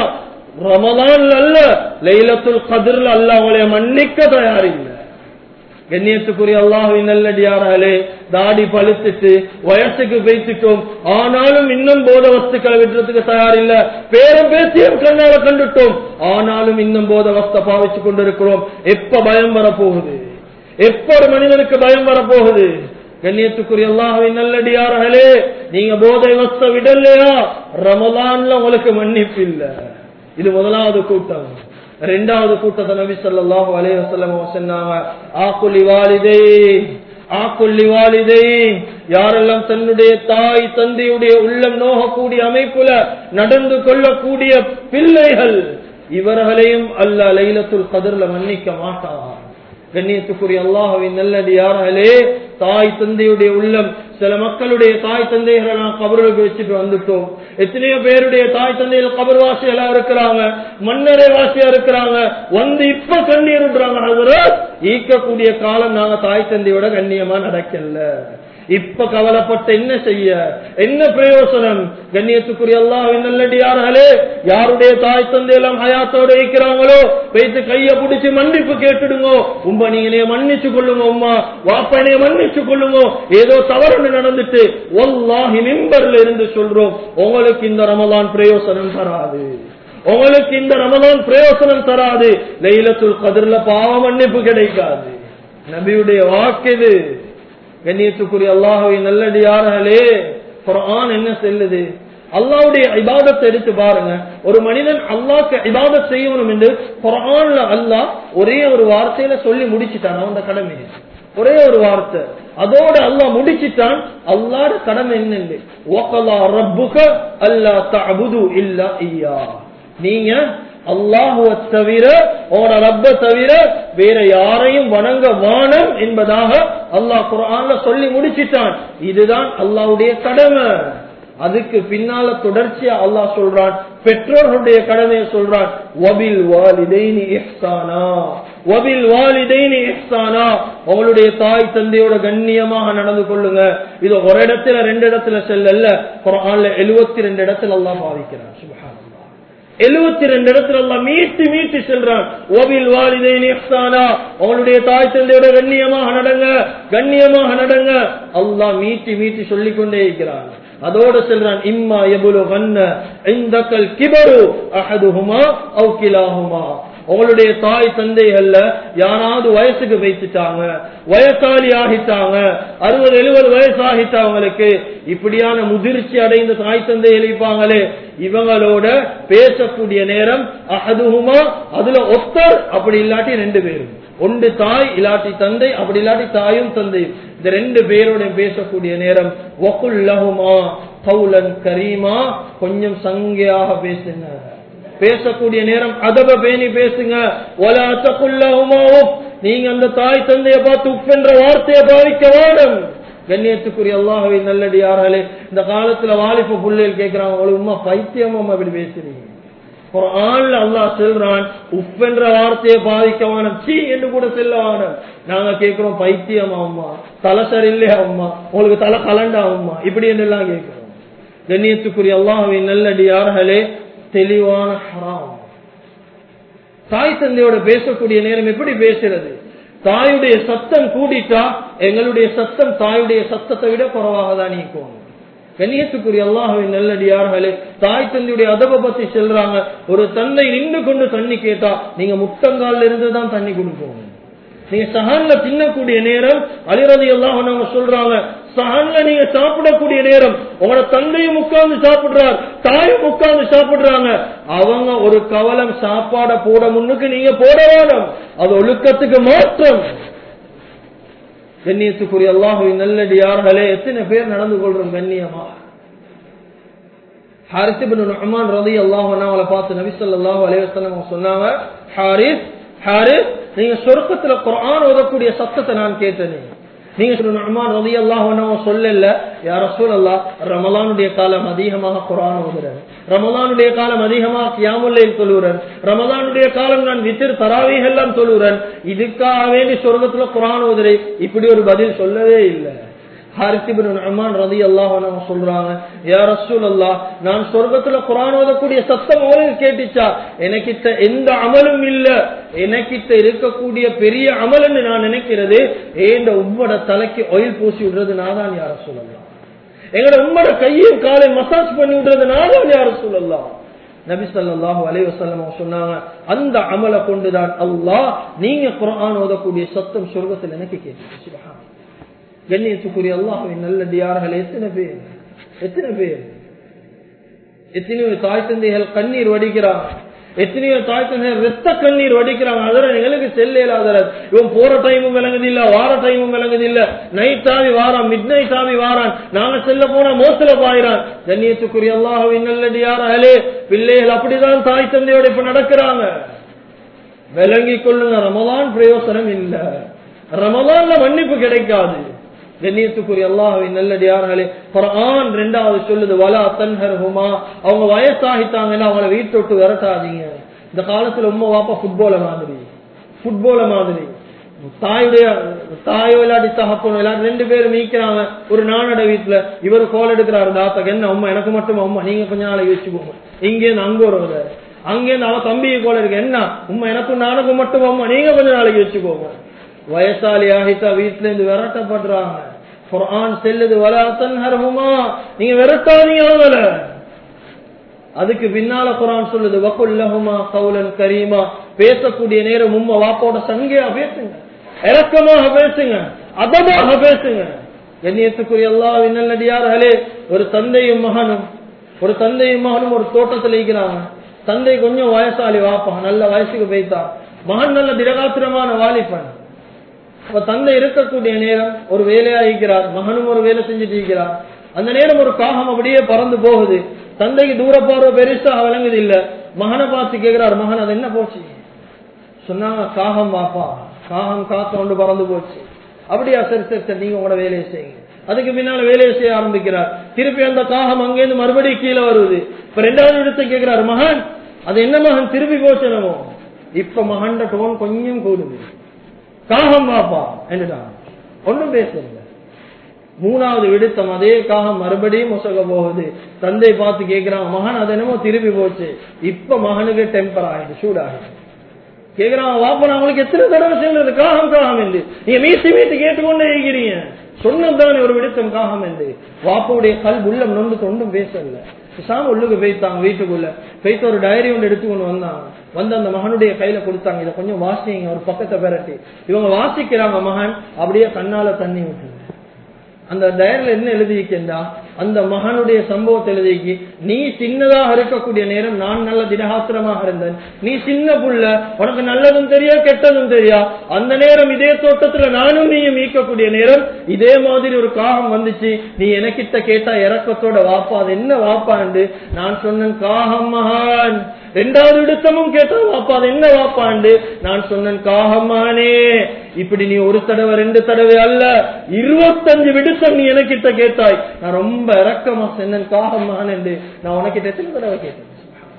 ரமலான் அல்ல லைலத்துல் கதிர்ல அல்ல அவளைய மன்னிக்க தயாரில்லை கண்ணியத்துக்குரிய அல்லாஹுவின் நல்லடியார்களே தாடி பழுத்துட்டு வயசுக்கு பேசிட்டோம் ஆனாலும் இன்னும் போத வஸ்துக்களை விடுறதுக்கு தயாரில்ல பேரும் பேசியும் கண்ணால கண்டுட்டோம் ஆனாலும் இன்னும் போத வஸ்தை பாவிச்சு கொண்டிருக்கிறோம் எப்ப பயம் வரப்போகுது எப்ப ஒரு மனிதனுக்கு பயம் வரப்போகுது கண்ணியத்துக்குரிய அல்லாஹுவின் நல்லடியார்களே நீங்க போதை வஸ்த விடலையா ரமலான்ல உங்களுக்கு மன்னிப்பு இல்ல இது முதலாவது கூட்டம் ரெண்டாவது கூட்டத்தை நபி ஸல்லல்லாஹு அலைஹி வஸல்லம் சொன்னாங்க ஆக்குலி வாலிதை ஆக்குல்லி வாலிதை யாரெல்லாம் தன்னுடைய தாய் தந்தையுடைய உள்ளம் நோகக்கூடிய அமைப்புல நடந்து கொள்ளக்கூடிய பிள்ளைகள் இவர்களையும் அல்ல லைலத்துல் கதிர்ல மன்னிக்க மாட்டார் கண்ணியத்துக்குரிய அல்லாஹுவின் நல்லடியார்களே தாய் தந்தையுடைய உள்ளம் சில மக்களுடைய தாய் தந்தைகளை நான் கபர்களுக்கு வச்சுட்டு வந்துட்டோம் எத்தனையோ பேருடைய தாய் தந்தைகள் கபர் வாசிகளா இருக்கிறாங்க மன்னரை வாசியா இருக்கிறாங்க வந்து இப்ப கண்ணீர் விடுறாங்க ஹசரத் ஈக்கக்கூடிய காலம் நாங்க தாய் தந்தையோட கண்ணியமா நடக்கல இப்ப கவலைப்பட்ட என்ன செய்ய என்ன பிரயோசனம் கண்ணியத்துக்குரிய அல்லாஹ் நல்லடியார்களே யாருடைய தாய் தந்தை எல்லாம் ஹயாத்தோட இருக்கிறாங்களோ வைத்து கைய பிடிச்சு மன்னிப்பு கேட்டுடுங்க உம்ப நீங்களே மன்னிச்சு கொள்ளுங்க உம்மா வாப்பனைய மன்னிச்சு கொள்ளுங்க ஏதோ தவறு நடந்துட்டு ஒல்லாஹி மிம்பர்ல இருந்து சொல்றோம் உங்களுக்கு இந்த ரமலான் பிரயோசனம் தராது உங்களுக்கு இந்த ரமலான் பிரயோசனம் தராது லைலத்துல் கதிர்ல பாவ மன்னிப்பு கிடைக்காது நபியுடைய வாக்கு இது கண்ணியத்துக்குரிய அல்லாஹுவை நல்லடியார்களே குரான் என்ன செல்லுது அல்லாவுடைய இபாதத்தை எடுத்து பாருங்க ஒரு மனிதன் அல்லாஹ்க்கு இபாதத் செய்யணும் என்று குரான்ல அல்லாஹ் ஒரே ஒரு வார்த்தையில சொல்லி முடிச்சுட்டான் அந்த கடமையை ஒரே ஒரு வார்த்தை அதோட அல்லாஹ் முடிச்சிட்டான் அல்லாட கடமை என்னன்னு வகலா ரப்புக அல்லா தஅபுது இல்லா இய்யா நீங்க அல்லாஹுவ தவிர உங்களோட ரப்ப தவிர வேற யாரையும் வணங்க வானம் என்பதாக அல்லாஹ் குர்ஆன்ல சொல்லி முடிச்சிட்டான் இதுதான் அல்லாஹ்வுடைய கடமை அதுக்கு பின்னால தொடர்ச்சியா அல்லாஹ் சொல்றான் பெற்றோர்களுடைய கடமையை சொல்றான் வபில் வாலிதைனி இஹ்சானா வபில் வாலிதைனி இஹ்சானா அவளுடைய தாய் தந்தையோட கண்ணியமாக நடந்து கொள்ளுங்க இது ஒரு இடத்துல ரெண்டு இடத்துல செல்லல்ல குர்ஆன்ல 72 ரெண்டு இடத்துல அல்லாஹ் பாவிக்கிறான் சுப்ஹானல்லாஹ் எழுபத்தி ரெண்டு இடத்துல எல்லாம் மீட்டு மீட்டு செல்றான் ஓவில் வாலிதைன் இஹ்சானா அவனுடைய தாய் தந்தையோட கண்ணியமாக நடங்க கண்ணியமாக நடங்க அல்லாஹ் மீட்டி மீட்டி சொல்லிக் கொண்டே இருக்கிறான் அதோட செல்றான் இம்மா எபுலு கண்ண இந்தக்கல் கிபரு அஹதுஹுமா அவு கிலாஹுமா உங்களுடைய தாய் தந்தைகள்ல யாராவது வயசுக்கு வைத்துட்டாங்க வயசாளி ஆகிட்டாங்க அறுபது எழுபது வயசு ஆகிட்டவங்களுக்கு இப்படியான முதிர்ச்சி அடைந்த தாய் தந்தை எழுப்பாங்களே இவங்களோட பேசக்கூடிய நேரம் அஹதுஹுமா அதுல ஒத்தர் அப்படி இல்லாட்டி ரெண்டு பேரும் ஒன்று தாய் இல்லாட்டி தந்தை அப்படி இல்லாட்டி தாயும் தந்தையும் இந்த ரெண்டு பேரோட பேசக்கூடிய நேரம் வகுல்லஹுமா கவுலன் கரீமா கொஞ்சம் சங்கையாக பேசுங்க பேசக்கூடிய நேரம் அதப பேணி பேசுங்க ஒலா தகுல்லஹுமா உப். நீங்க அந்த தாய் தந்தையை பார்த்து உப் என்ற வார்த்தையை பாவிக்க வேணும் கண்ணியத்துக்குரிய அல்லாஹவை நல்லடியார்களே இந்த காலத்துல வாலிப புள்ளைகள் கேட்கிறாங்க உங்களுக்கு உமா பைத்தியமா அப்படி பேசுறீங்க ஒரு ஆள்ல அல்லாஹ் செல்றான் உப் என்ற வார்த்தையை பாதிக்க வேணும் சீ என்று கூட செல்ல வேணும் நாங்க கேட்கிறோம் பைத்தியமா அம்மா தலை சரியில்லையா அம்மா உங்களுக்கு தலை கலண்டா அம்மா இப்படி என்றெல்லாம் கேட்கிறோம் கண்ணியத்துக்குரிய அல்லாஹவின் நல்லடியார்களே தெளிவான ஹராம் தாய் தந்தையோட பேசக்கூடிய நேரம் எப்படி பேசுறது தாயுடைய சத்தம் கூடிட்டா எங்களுடைய சத்தம் தாயுடைய சத்தத்தை விட குறைவாக தான் நீக்கும் கண்ணியத்துக்குரிய அல்லாஹுவின் நல்லடியார்களே தாய் தந்தையுடைய அதப பத்தி செல்றாங்க ஒரு தந்தை நின்று கொண்டு தண்ணி கேட்டா நீங்க முட்டங்கால்ல இருந்து தான் தண்ணி கொடுப்போம் நீங்க சஹான்ல தின்னக்கூடிய நேரம் அலிரதி எல்லாம் அவங்க சொல்றாங்க சஹான்ல நீங்க சாப்பிடக்கூடிய நேரம் உங்களோட தந்தையும் உட்கார்ந்து சாப்பிடுறார் தாயும் உட்கார்ந்து சாப்பிடுறாங்க அவங்க ஒரு கவலம் சாப்பாட போட முன்னுக்கு நீங்க போட வேணும் அது ஒழுக்கத்துக்கு மாற்றம் கண்ணியத்துக்குரிய அல்லாஹுவின் நல்லடியார்களே எத்தனை பேர் நடந்து கொள்றோம் கண்ணியமா ஹாரிஸ் இப்னு நுஅமான் ரலியல்லாஹு அன்ஹு அவளை பார்த்து நபி ஸல்லல்லாஹு அலைஹி வஸல்லம் சொன்னாங்க ஹாரிஸ் ஹாரிஸ் நீங்க சொர்க்கத்துல குர்ஆன் ஓதக்கூடிய சத்தத்தை நான் கேட்டேனே நீங்க நுஅமான் ரலியல்லாஹு அன்ஹு சொல்லல யா ரசூலல்லாஹ் ரமலானுடைய காலம் அதிகமாக குர்ஆன் ஓதுறேன் ரமலானுடைய காலம் அதிகமாக கியாமுல் லைல் தொழுறேன் ரமலானுடைய காலம் நான் வித்திர் தராவீஹ் எல்லாம் தொழுறேன் இதுக்காக வேண்டி சொர்க்கத்துல குர்ஆன் ஓதுறேன் இப்படி ஒரு பதில் சொல்லவே இல்லை சொல்றாங்க நான் சொர்க்கத்துல குரான் ஓதக்கூடிய சத்தம் அவருக்கு கேட்டுச்சா எனக்கிட்ட எந்த அமலும் இல்ல எனக்கிட்ட இருக்கக்கூடிய பெரிய அமல்னு நான் நினைக்கிறது ஏண்ட உம்மோட தலைக்கு ஒயில் பூசி விடுறது நான் தான் யார சொல்லலாம் எங்கட உம்மோட கையும் காலை மசாஜ் பண்ணி விடுறது நான் தான் யார சொல்லலாம் நபி ஸல்லல்லாஹு அலைஹி வஸல்லம் சொன்னாங்க அந்த அமலை கொண்டுதான் அல்லாஹ் நீங்க குர்ஆன் ஓதக்கூடிய சத்தம் சொர்க்கத்தில் எனக்கு கேட்டுச்சு சுப்ஹான் கண்ணியத்துக்குரிய அல்லாஹுவின் நல்லடியார்கள் எத்தனை பேர் எத்தனை பேர் எத்தனையோ தாய் தந்தைகள் கண்ணீர் வடிக்கிறாங்க எத்தனையோ தாய் தந்தைகள் ரத்த கண்ணீர் வடிக்கிறாங்க அதர எங்களுக்கு செல்ல அதர இவன் போற டைமும் விளங்குது இல்ல வார டைமும் விளங்குது இல்ல நைட் ஆவி வாரான் மிட் நைட் ஆவி வாரான் நாங்க செல்ல போனா மோசல பாயிறான் கண்ணியத்துக்குரிய அல்லாஹுவின் நல்லடியார்களே பிள்ளைகள் அப்படிதான் தாய் தந்தையோட இப்ப நடக்கிறாங்க விளங்கி கொள்ளுங்க ரமலான் பிரயோசனம் இல்ல ரமலான்ல மன்னிப்பு கிடைக்காது கண்ணியத்துக்குரிய அல்லாஹுவின் நல்லடியார்களே குர்ஆன் ரெண்டாவது சொல்லுது வலா தன்ஹர்ஹுமா அவங்க வயசாகிட்டாங்கன்னா அவங்கள வீட்டை விட்டு விரட்டாதீங்க இந்த காலத்துல உம்மா வாப்பா ஃபுட்பால மாதிரி ஃபுட்பால மாதிரி தாயுடைய தாயோ இல்லாட்டி தகப்பனோ இல்லாட்டி ரெண்டு பேரும் மீக்கிறாங்க ஒரு நானட வீட்டுல இவர் கோல் எடுக்கிறாரு தாத்தாக்கு என்ன அம்மா எனக்கு மட்டும் அம்மா நீங்க கொஞ்ச நாளைக்கு வச்சுக்கோங்க இங்கேருந்து அங்க வருவது அங்கேருந்து அவ தம்பியை கோல இருக்கு என்ன உம்மா எனக்கும் நானுக்கும் மட்டும் அம்மா நீங்க கொஞ்ச நாளைக்கு வச்சுக்கோங்க வயசாலி ஆகிட்டா வீட்டுல இருந்து விரட்டப்படுறாங்க குர்ஆன் செல்லுது வலாத்தன் ஹர்ஹுமா நீங்க விரட்டாதீங்க அவங்கள அதுக்கு பின்னால குரான் சொல்லுது வகுல்லஹுமா கவுலன் கரீமா பேசக்கூடிய நேரம் உம்மா வாப்போட சங்கையா பேசுங்க இறக்கமாக பேசுங்க அதமாக பேசுங்க கண்ணியத்துக்குரிய எல்லா நல்லடியார்களே ஒரு தந்தையும் மகனும் ஒரு தந்தையும் மகனும் ஒரு தோட்டத்தில் இருக்கிறாங்க தந்தை கொஞ்சம் வயசாலி வாப்பா நல்ல வயசுக்கு போய்த்தான் மகன் நல்ல திரகாத்திரமான வாலிபன் அப்ப தந்தை இருக்கக்கூடிய நேரம் ஒரு வேலையா இருக்கிறார் மகனும் ஒரு வேலை செஞ்சுட்டு இருக்கிறார் அந்த நேரம் ஒரு காகம் அப்படியே பறந்து போகுது தந்தைக்கு தூர போற பெருசா விளங்குது இல்ல மகனை பார்த்து கேட்கிறார் மகன் அது என்ன போச்சு சொன்னாங்க காகம் வாப்பா காகம் காத்து கொண்டு பறந்து போச்சு அப்படியா சரி சரி சரி நீங்க உங்களோட வேலையை செய்யுங்க அதுக்கு பின்னால வேலையை செய்ய ஆரம்பிக்கிறார் திருப்பி அந்த காகம் அங்கேருந்து மறுபடியும் கீழே வருது இப்ப ரெண்டாவது இடத்தை கேட்கிறார் மகன் அது என்ன மகன் திருப்பி போச்சனமோ இப்ப மகன் டோன் கொஞ்சம் கூடுது காகம் வாப்பா என்னடா ஒன்னும் பேசல மூணாவது விடுத்தம் அதே காகம் மறுபடியும் முசக போகுது தந்தை பார்த்து கேட்கிறான் மகன் அது என்னமோ திருப்பி போச்சு இப்ப மகனுக்கு டெம்பர் ஆயிடுச்சு சூடாகிடுச்சு கேக்குறான் வாப்பா நான் உங்களுக்கு எத்தனை தடவை சொல்றது காகம் காகம் என்று நீங்க மீசி மீட்டு கேட்டுக்கொண்டே இருக்கிறீங்க சொன்னதுதான் ஒரு விடுத்தம் காகம் என்று வாப்பாவுடைய கல் உள்ளம் நொண்டு தொண்டும் பேசல சாம உள்ளுக்கு போய்த்தாங்க வீட்டுக்குள்ள போய்த்து ஒரு டைரி ஒன்று எடுத்துக்கொண்டு வந்தாங்க வந்து அந்த மகனுடைய கையில கொடுத்தாங்க இதை கொஞ்சம் வாசிங்க ஒரு பக்கத்தை பெரட்டி இவங்க வாசிக்கிறாங்க மகன் அப்படியே கண்ணால தண்ணி விட்டுங்க அந்த டயர்ல என்ன எழுதிக்கின்றா அந்த மகனுடைய சம்பவத்தை எழுதிக்கு நீ சின்னதாக இருக்கக்கூடிய நேரம் நான் நல்ல திடகாத்திரமாக இருந்தேன் நீ சின்ன புள்ள உனக்கு நல்லதும் தெரியா கெட்டதும் தெரியா அந்த நேரம் இதே தோட்டத்துல நானும் நீயும் மீட்கக்கூடிய நேரம் இதே மாதிரி ஒரு காகம் வந்துச்சு நீ எனக்கிட்ட கேட்டா இறக்கத்தோட வாப்பா அது என்ன வாப்பாண்டு நான் சொன்னேன் காகம் மகான் ரெண்டாவது விடுத்தமும் கேட்டா வாப்பா அது என்ன வாப்பாண்டு நான் சொன்னேன் காகம் மகனே இப்படி நீ ஒரு தடவை ரெண்டு தடவை அல்ல இருபத்தஞ்சு விடுத்தம் நீ எனக்கிட்ட கேட்டாய் நான் ரொம்ப இறக்கமா சொன்னேன் காகம் மகன் என்று நான் உனக்கிட்ட எத்தனை தடவை கேட்டேன்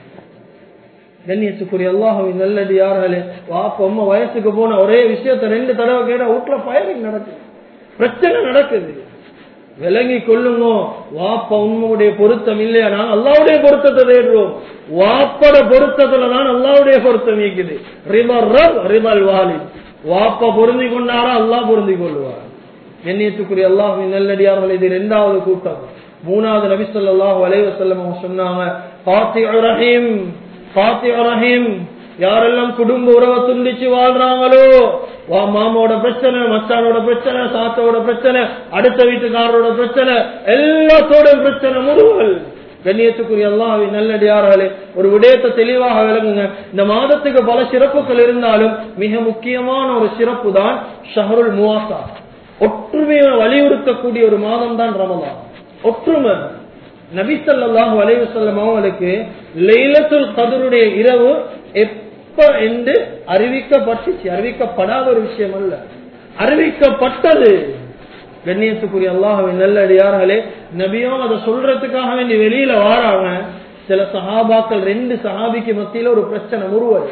கண்ணியத்துக்குரிய அல்லாஹுவின் நல்லடி யார்களே வாப்ப அம்மா வயசுக்கு போன ஒரே விஷயத்த ரெண்டு தடவை கேட்டா வீட்டுல ஃபயரிங் நடக்குது பிரச்சனை நடக்குது விளங்கி கொள்ளுங்க வாப்ப உண்மையுடைய பொருத்தம் இல்லையா நான் அல்லாவுடைய பொருத்தத்தை தேடுறோம் வாப்பட பொருத்தத்துல தான் அல்லாவுடைய பொருத்தம் இருக்குது ரிமல் ரப் ரிமல் வாலி வாப்ப பொருந்தி கொண்டாரா அல்லாஹ் பொருந்தி கொள்வார் எண்ணியத்துக்குரிய அல்லாஹின் நல்லடியார்கள் இது இரண்டாவது கூட்டம் மூணாவது நபி ஸல்லல்லாஹு அலைஹி வஸல்லம் அவங்க சொன்னாங்க ஃபாத்திஹு ரஹீம் ஃபாத்திஹு ரஹீம் யாரெல்லாம் குடும்ப உறவை துண்டிச்சு வாழ்றாங்களோ வா மாமாவோட பிரச்சனை மச்சானோட பிரச்சனை சாத்தோட பிரச்சனை அடுத்த வீட்டுக்காரரோட பிரச்சனை எல்லாத்தோட பிரச்சனை முருகல் கண்ணியத்துக்குரிய அல்லாஹ்வின் நல்லடியார்களே ஒரு விடயத்தை தெளிவாக விளங்குங்க இந்த மாதத்துக்கு பல சிறப்புகள் இருந்தாலும் மிக முக்கியமான ஒரு சிறப்பு தான் ஷஹருல் முவாசா ஒற்றுமையை வலியுறுத்தக்கூடிய ஒரு மாதம் தான் ரமலான் ஒற்றுமை நபி ஸல்லல்லாஹு அலைஹி வஸல்லம் அவங்களுக்கு லைலத்துல் கதருடைய இரவு எப்ப என்று அறிவிக்கப்பட்டுச்சு அறிவிக்கப்படாத ஒரு விஷயம் அல்ல அறிவிக்கப்பட்டது கண்ணியத்துக்குரிய அல்லாஹுவின் நல்லடியார்களே நபியும் அதை சொல்றதுக்காக வேண்டி வெளியில வாராங்க சில சஹாபாக்கள் ரெண்டு சஹாபிக்கு மத்தியில ஒரு பிரச்சனை முருவல்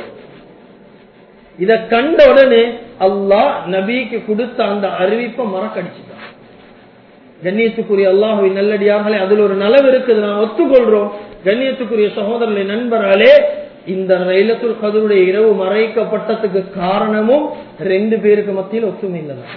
இத கண்ட உடனே அல்லாஹ் நபிக்கு கொடுத்த அந்த அறிவிப்பை மறக்கடிச்சுட்டான் கண்ணியத்துக்குரிய அல்லாஹுவின் நல்லடியார்களே அதுல ஒரு நலவு இருக்குது நான் ஒத்துக்கொள்றோம் கண்ணியத்துக்குரிய சகோதரர்களை நண்பர்களே இந்த லைலத்துல் கதருடைய இரவு மறைக்கப்பட்டதுக்கு காரணமும் ரெண்டு பேருக்கு மத்தியில் ஒத்துமை இல்லதான்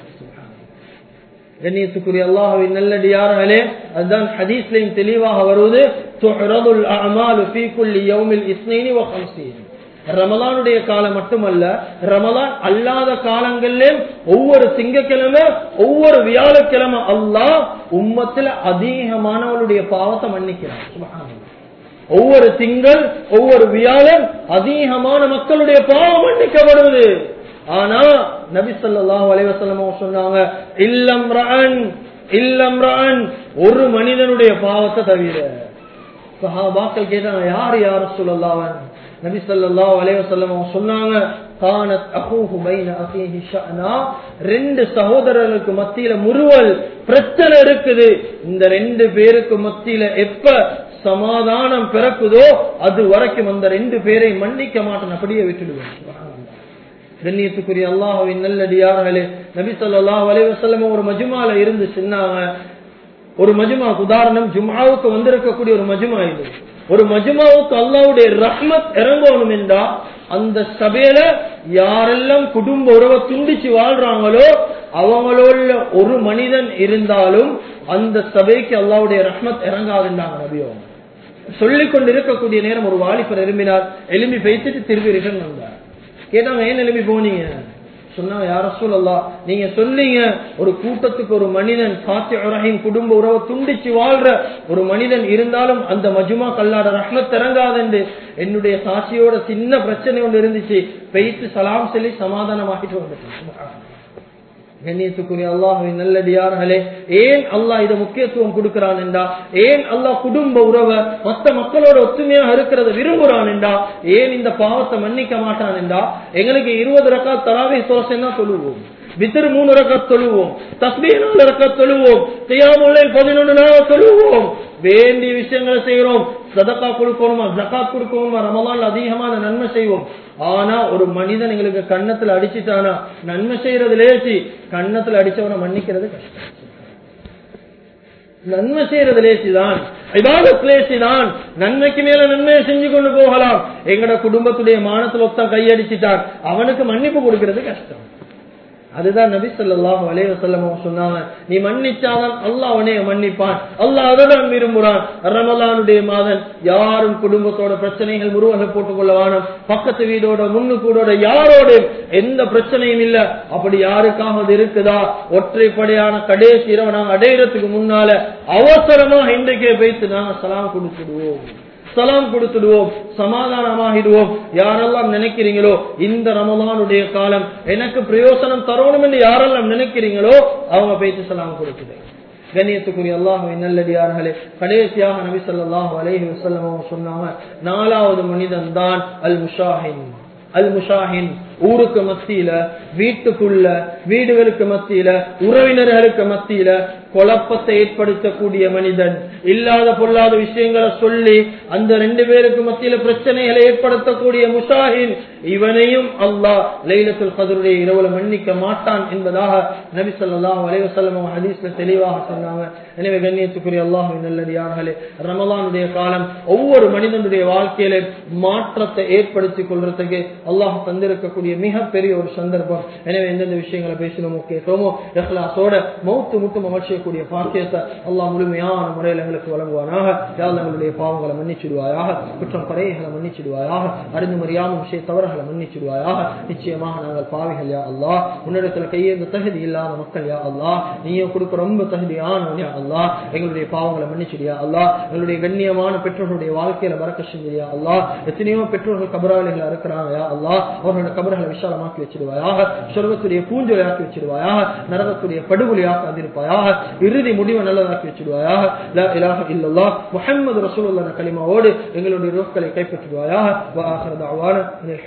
கண்ணியத்துக்குரிய அல்லாஹுவின் நல்லடியார்களே அதுதான் ஹதீஸ்லையும் தெளிவாக வருவது துஹ்ரதுல் அஅமாலு ஃபீ குல்லி யௌமில் இஸ்னைனி வ ஹம்ஸீன் ரமலானுடைய காலம் மட்டுமல்ல ரமலான் அல்லாத காலங்களிலே ஒவ்வொரு திங்கக்கிழமை ஒவ்வொரு வியாழக்கிழமை அல்லாஹ் உம்மத்துல அதிகமானவளுடைய பாவத்தை மன்னிக்கிறான் சுப்ஹானல்லாஹ் ஒவ்வொரு திங்கள் ஒவ்வொரு வியாழன் அதிகமான மக்களுடைய பாவம் மன்னிக்கப்படுவது ஆனா நபி ஸல்லல்லாஹு அலைஹி வஸல்லம் சொன்னாங்க இல்லம் ரஅன் இல்லம் ரஅன் ஒரு மனிதனுடைய பாவத்தை தவிர சஹாபாக்கள் கேட்டாங்க யார் யார் சொல்லலாவன் நபி ஸல்லல்லாஹு அலைஹி வஸல்லம் சொன்னாங்க கானத் அஹூஹு பைன அஹீஹி ஷஅனா ரெண்டு சகோதரர்களுக்கு மத்தியில முறுவல் பிரச்சனை இருக்குது இந்த ரெண்டு பேருக்கு மத்தியில எப்ப சமாதானம் பிறக்குதோ அது வரைக்கும் அந்த ரெண்டு பேரை மன்னிக்க மாட்டேன் அப்படியே விட்டுடுவேன் கண்ணியத்துக்குரிய அல்லாஹுவின் நல்லடியார்களே நபி ஸல்லல்லாஹு அலைஹி வஸல்லம் ஒரு மஜ்மால இருந்து சொன்னாங்க ஒரு மஜ்மா உதாரணம் ஜும்ஆவுக்கு வந்திருக்கக்கூடிய ஒரு மஜ்மா இது ஒரு மஜ்மாவுக்கு அல்லாஹ்வுடைய ரஹ்மத் இறங்கணும் என்றா அந்த சபையில யாரெல்லாம் குடும்ப உறவை துண்டிச்சு வாழ்றாங்களோ அவங்களோட ஒரு மனிதன் இருந்தாலும் அந்த சபைக்கு அல்லாவுடைய ரஹ்மத் இறங்காதுன்றாங்க நபியோ சொல்லிக் கொண்டு இருக்கக்கூடிய நேரம் ஒரு வாலிபர் எழும்பினார் எலும்பி பேசிட்டு திரும்பி ரிட்டர்ன் வந்தார் கேட்டாங்க ஏன் எலும்பி போனீங்க சொன்னாங்க யார சொல்லலாம் நீங்க சொன்னீங்க ஒரு கூட்டத்துக்கு ஒரு மனிதன் சாத்தி ரஹீம் குடும்ப உறவை துண்டிச்சு வாழ்ற ஒரு மனிதன் இருந்தாலும் அந்த மஜுமா கல்லாட ரஹ்மத் இறங்காதுண்டு என்னுடைய சாட்சியோட சின்ன பிரச்சனை ஒன்று இருந்துச்சு பெய்த்து சலாம் சொல்லி சமாதானமாக்கிட்டு வந்துட்டேன் கண்ணியத்துக்குரிய அல்லாஹுவின் நல்லடியார்களே ஏன் அல்லாஹ் இதை முக்கியத்துவம் கொடுக்கிறான் என்றா ஏன் அல்லாஹ் குடும்ப உறவை மற்ற மக்களோட ஒத்துமையாக இருக்கிறத விரும்புறான் என்றா ஏன் இந்த பாவத்தை மன்னிக்க மாட்டான் என்றா எங்களுக்கு இருபது ரக்கா தராவே தோசைன்னா சொல்லுவோம் வித்திரு மூணு ரக்கத் தொழுவோம் தஸ்பீ நாலு ரக்கத் தொழுவோம் தியாமுல்லை பதினொன்று நாள் தொழுவோம் வேண்டிய விஷயங்களை செய்யறோம் சதக்கா கொடுக்கணுமா ஜக்காத் கொடுக்கணுமா ரமலான் அதிகமான நன்மை செய்வோம் ஆனா ஒரு மனிதன் எங்களுக்கு கன்னத்துல அடிச்சுட்டானா நன்மை செய்யறது லேசி கன்னத்துல அடிச்சவனை மன்னிக்கிறது கஷ்டம் நன்மை செய்யறது லேசிதான் இபாதத் லேசிதான் நன்மைக்கு மேல நன்மையை செஞ்சு கொண்டு போகலாம் எங்கட குடும்பத்துடைய மானத்துல ஒத்தம் கையடிச்சிட்டான் அவனுக்கு மன்னிப்பு கொடுக்கிறது கஷ்டம் அதுதான் நபி சொல்லாஹு அலைய செல்லமோ சொன்னாங்க நீ மன்னிச்சாதான் அல்லாஹ் உனைய மன்னிப்பான் அல்லாஹ் அதான் விரும்புறான் ரமலானுடைய மாதன் யாரும் குடும்பத்தோட பிரச்சனைகள் முருகனை போட்டுக் கொள்ள வேணும் பக்கத்து வீடோட முன்னு கூடோட யாரோட எந்த பிரச்சனையும் இல்ல அப்படி யாருக்காவது இருக்குதா ஒற்றைப்படையான கடைசி இரவு நாங்க அடையிறதுக்கு முன்னால அவசரமா இன்றைக்கே வைத்து நாங்க சலாம் கொடுத்துடுவோம் சலாம் கொடுத்துடுவோம் சமாதானமாகிடுவோம் யாரெல்லாம் நினைக்கிறீங்களோ இந்த ரமலானுடைய காலம் எனக்கு பிரயோசனம் தரணும் என்று யாரெல்லாம் நினைக்கிறீங்களோ அவங்க பேச்சு சலாம் கொடுக்குது கண்ணியத்துக்குரிய அல்லாஹுவின் நல்லடியார்களே கடைசியாக நபி சொல்லாஹு அலேஹி வசல்லம் சொன்னாங்க நாலாவது மனிதன் தான் அல் முஷாஹின் அல் முஷாஹின் ஊருக்கு மத்தியில வீட்டுக்குள்ள வீடுகளுக்கு மத்தியில உறவினர்களுக்கு மத்தியில குழப்பத்தை ஏற்படுத்தக்கூடிய மனிதன் இல்லாத பொல்லாத விஷயங்களை சொல்லி அந்த ரெண்டு பேருக்கு மத்தியில பிரச்சனைகளை ஏற்படுத்தக்கூடிய முஷாஹின் இவனையும் அல்லாஹ் லைலத்துல் கதருடைய இரவுல மன்னிக்க மாட்டான் என்பதாக நபி சொல்லாஹ் அலைவசல்லம் ஹதீஸ்ல தெளிவாக சொன்னாங்க எனவே கண்ணியத்துக்குரிய அல்லாஹுவின் நல்லடியார்களே ரமலானுடைய காலம் ஒவ்வொரு மனிதனுடைய வாழ்க்கையில மாற்றத்தை ஏற்படுத்திக் கொள்றதுக்கு அல்லாஹ் தந்திருக்கக்கூடிய மிகப்பெரிய ஒரு சந்தர்ப்பம் எனவே எந்தெந்த விஷயங்களை பேசணுமோ கேட்டோமோ எஹ்லாசோட மௌத்து முட்டும் அமர்ச்சியக்கூடிய பாக்கியத்தை அல்லாஹ் முழுமையான முறையில் எங்களுக்கு வழங்குவானாக யாழ் எங்களுடைய பாவங்களை மன்னிச்சிடுவாயாக குற்றம் குறைகளை மன்னிச்சிடுவாயாக அறிந்து மறியாமல் விஷய தவறுகளை மன்னிச்சிடுவாயாக நிச்சயமாக நாங்கள் பாவிகள் யா அல்லாஹ் உன்னிடத்துல கையேந்த தகுதி இல்லாத மக்கள் யா அல்லாஹ் நீயும் கொடுக்க ரொம்ப தகுதியான யா அல்லாஹ் எங்களுடைய பாவங்களை மன்னிச்சிடியா அல்லாஹ் எங்களுடைய கண்ணியமான பெற்றோர்களுடைய வாழ்க்கையில பறக்க செஞ்சியா அல்லாஹ் எத்தனையோ பெற்றோர்கள் கபராளிகள் இருக்கிறாங்க யா அல்லாஹ் அவர்களோட கபர்களை விஷாலமாக்கி வச்சிருவாயாக சொர்க்கத்துடைய பூஞ்சொலியாக்கி வச்சிருவாயாக நரகத்துடைய படுகொலியாக்கி அதிருப்பாயாக இறுதி முடிவை நல்லதாக்கி வச்சிருவாயாக லா இலாஹ இல்லல்லாஹ் முஹம்மது ரசூலுல்லாஹ் கலிமாவோடு எங்களுடைய ரோக்களை கைப்பற்றுவாயாக வா ஆஹிரு தஅவானா